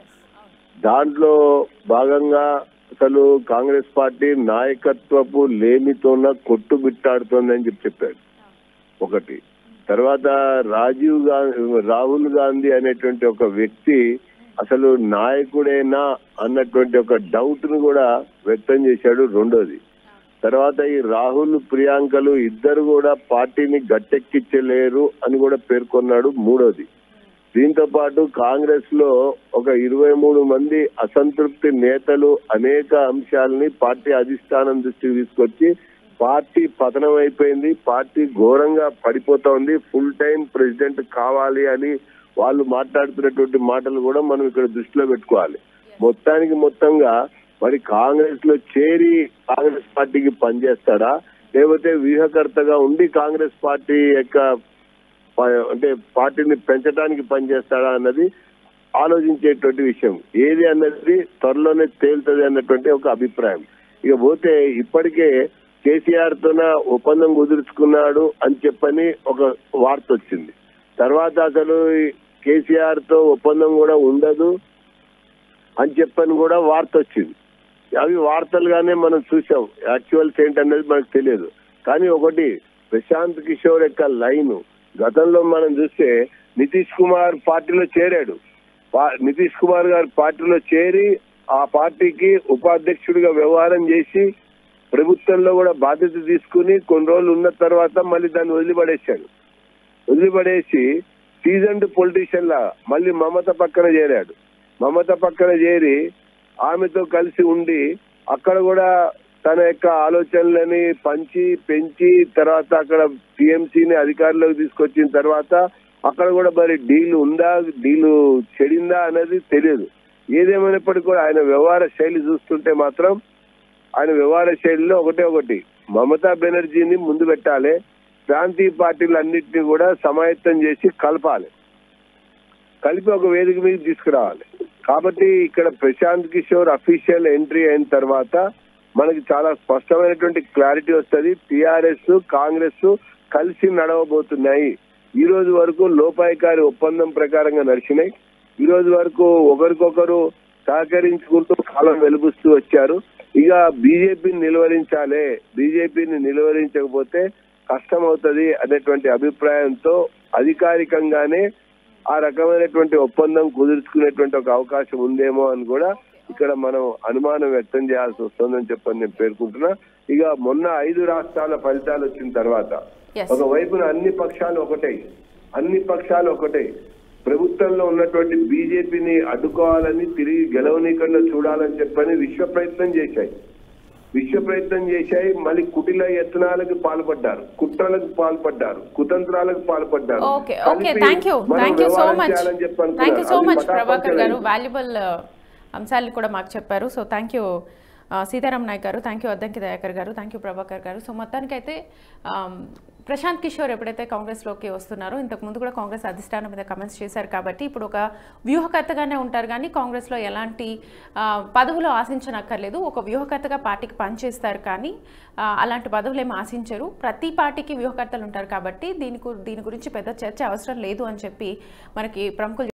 దాంట్లో భాగంగా అసలు కాంగ్రెస్ పార్టీ నాయకత్వపు లేమితోన కొట్టుబిట్టాడుతోందని చెప్పి చెప్పాడు ఒకటి తర్వాత రాజీవ్ గాంధీ రాహుల్ గాంధీ అనేటువంటి ఒక వ్యక్తి అసలు నాయకుడేనా అన్నటువంటి ఒక డౌట్ ను కూడా వ్యక్తం చేశాడు రెండోది తర్వాత ఈ రాహుల్ ప్రియాంకలు ఇద్దరు కూడా పార్టీని గట్టెక్కించలేరు అని కూడా పేర్కొన్నాడు మూడోది దీంతో పాటు కాంగ్రెస్ లో ఒక ఇరవై మూడు మంది అసంతృప్తి నేతలు అనేక అంశాలని పార్టీ అధిష్టానం దృష్టికి తీసుకొచ్చి పార్టీ పతనం అయిపోయింది పార్టీ ఘోరంగా పడిపోతోంది ఫుల్ టైం ప్రెసిడెంట్ కావాలి అని వాళ్ళు మాట్లాడుతున్నటువంటి మాటలు కూడా మనం ఇక్కడ దృష్టిలో పెట్టుకోవాలి మొత్తానికి మొత్తంగా మరి కాంగ్రెస్ లో చేరి కాంగ్రెస్ పార్టీకి పనిచేస్తాడా లేకపోతే వ్యూహకర్తగా ఉండి కాంగ్రెస్ పార్టీ యొక్క ప- అంటే పార్టీని పెంచడానికి పనిచేస్తాడా అన్నది ఆలోచించేటువంటి విషయం ఏది అన్నది త్వరలోనే తేలుతుంది అన్నటువంటి ఒక అభిప్రాయం ఇక పోతే ఇప్పటికే కేసీఆర్ తోన ఒప్పందం కుదుర్చుకున్నాడు అని చెప్పని ఒక వార్త వచ్చింది తర్వాత అసలు కేసీఆర్ తో ఒప్పందం కూడా ఉండదు అని చెప్పని కూడా వార్త వచ్చింది అవి వార్తలుగానే మనం చూసాం యాక్చువల్స్ ఏంటనేది మనకు తెలియదు కానీ ఒకటి ప్రశాంత్ కిషోర్ యొక్క లైన్ గతంలో మనం చూస్తే నితీష్ కుమార్ పార్టీలో చేరాడు పా- నితీష్ కుమార్ గారు పార్టీలో చేరి ఆ పార్టీకి ఉపాధ్యక్షుడిగా వ్యవహారం చేసి ప్రభుత్వంలో కూడా బాధ్యత తీసుకుని కొన్ని రోజులు ఉన్న తర్వాత మళ్ళీ దాన్ని వదిలిపడేశాడు వదిలిపడేసి సీజన్డ్ పొలిటీషియన్ లా మళ్ళీ మమత పక్కన చేరాడు మమత పక్కన చేరి ఆమెతో కలిసి ఉండి అక్కడ కూడా తన యొక్క ఆలోచనలని పంచి పెంచి తర్వాత అక్కడ టిఎంసీని అధికారంలోకి తీసుకొచ్చిన తర్వాత అక్కడ కూడా మరి డీల్ ఉందా డీల్ చెడిందా అనేది తెలియదు ఏదేమైనప్పటికీ కూడా ఆయన వ్యవహార శైలి చూస్తుంటే మాత్రం ఆయన వ్యవహార శైలిలో ఒకటే ఒకటి మమతా బెనర్జీని ముందు పెట్టాలి ప్రాంతీయ పార్టీలన్నింటినీ కూడా సమాయత్తం చేసి కలపాలి కలిపి ఒక వేదిక మీద తీసుకురావాలి కాబట్టి ఇక్కడ ప్రశాంత్ కిషోర్ అఫీషియల్ ఎంట్రీ అయిన తర్వాత మనకి చాలా స్పష్టమైనటువంటి క్లారిటీ వస్తుంది టిఆర్ఎస్ కాంగ్రెస్ కలిసి నడవబోతున్నాయి ఈ రోజు వరకు లోపాయికారి ఒప్పందం ప్రకారంగా నడిచినాయి ఈ రోజు వరకు ఒకరికొకరు సహకరించుకుంటూ కాలం వెలుగుస్తూ వచ్చారు ఇక బీజేపీని నిలువరించాలి బీజేపీని నిలువరించకపోతే కష్టం అవుతుంది అనేటువంటి అభిప్రాయంతో అధికారికంగానే ఆ రకమైనటువంటి ఒప్పందం కుదుర్చుకునేటువంటి ఒక అవకాశం ఉందేమో అని కూడా ఇక్కడ మనం అనుమానం వ్యక్తం చేయాల్సి వస్తుందని చెప్పని నేను పేర్కొంటున్నా ఇక మొన్న ఐదు రాష్ట్రాల ఫలితాలు వచ్చిన తర్వాత Yes. ఒక వైపున అన్ని పక్షాలు ఒకటే అన్ని పక్షాలు ఒకటే ప్రభుత్వంలో ఉన్నటువంటి బీజేపీని అడ్డుకోవాలని తిరిగి గెలవనీయకుండా చూడాలని చెప్పని విశ్వ ప్రయత్నం చేశాయి విశ్వ ప్రయత్నం చేశాయి మళ్ళీ కుటిల యత్నాలకు పాల్పడ్డారు కుట్రలకు పాల్పడ్డారు కుతంత్రాలకు పాల్పడ్డారు ఓకే ఓకే కలిపి థ్యాంక్ యూ మనం థ్యాంక్ యూ సో వ్యవహారం మచ్ చేయాలని చెప్పి అనుకున్నారు. థ్యాంక్ యూ సో అది మచ్ పటాపంచలైంది. ప్రభాకర్ గారు వాల్యుబుల్ అంశాలను కూడా మాకు చెప్పారు so thank you Sitaram Nayak గారు థ్యాంక్ యూ అద్దంకి దయాకర్ గారు థ్యాంక్ యూ ప్రభాకర్ గారు సో మొత్తానికైతే ఆమ్, ప్రశాంత్ కిషోర్ ఎప్పుడైతే కాంగ్రెస్లోకి వస్తున్నారో ఇంతకు ముందు కూడా కాంగ్రెస్ అధిష్టానం మీద కమెంట్స్ చేశారు కాబట్టి ఇప్పుడు ఒక వ్యూహకర్తగానే ఉంటారు కానీ కాంగ్రెస్లో ఎలాంటి ఆ, పదవులు ఆశించనక్కర్లేదు ఒక వ్యూహకర్తగా పార్టీకి పనిచేస్తారు కానీ ఆ, అలాంటి పదవులు ఏమి ఆశించరు ప్రతి పార్టీకి వ్యూహకర్తలు ఉంటారు కాబట్టి దీని గు- దీని గురించి పెద్ద చర్చ అవసరం లేదు అని చెప్పి మనకి ప్రముఖులు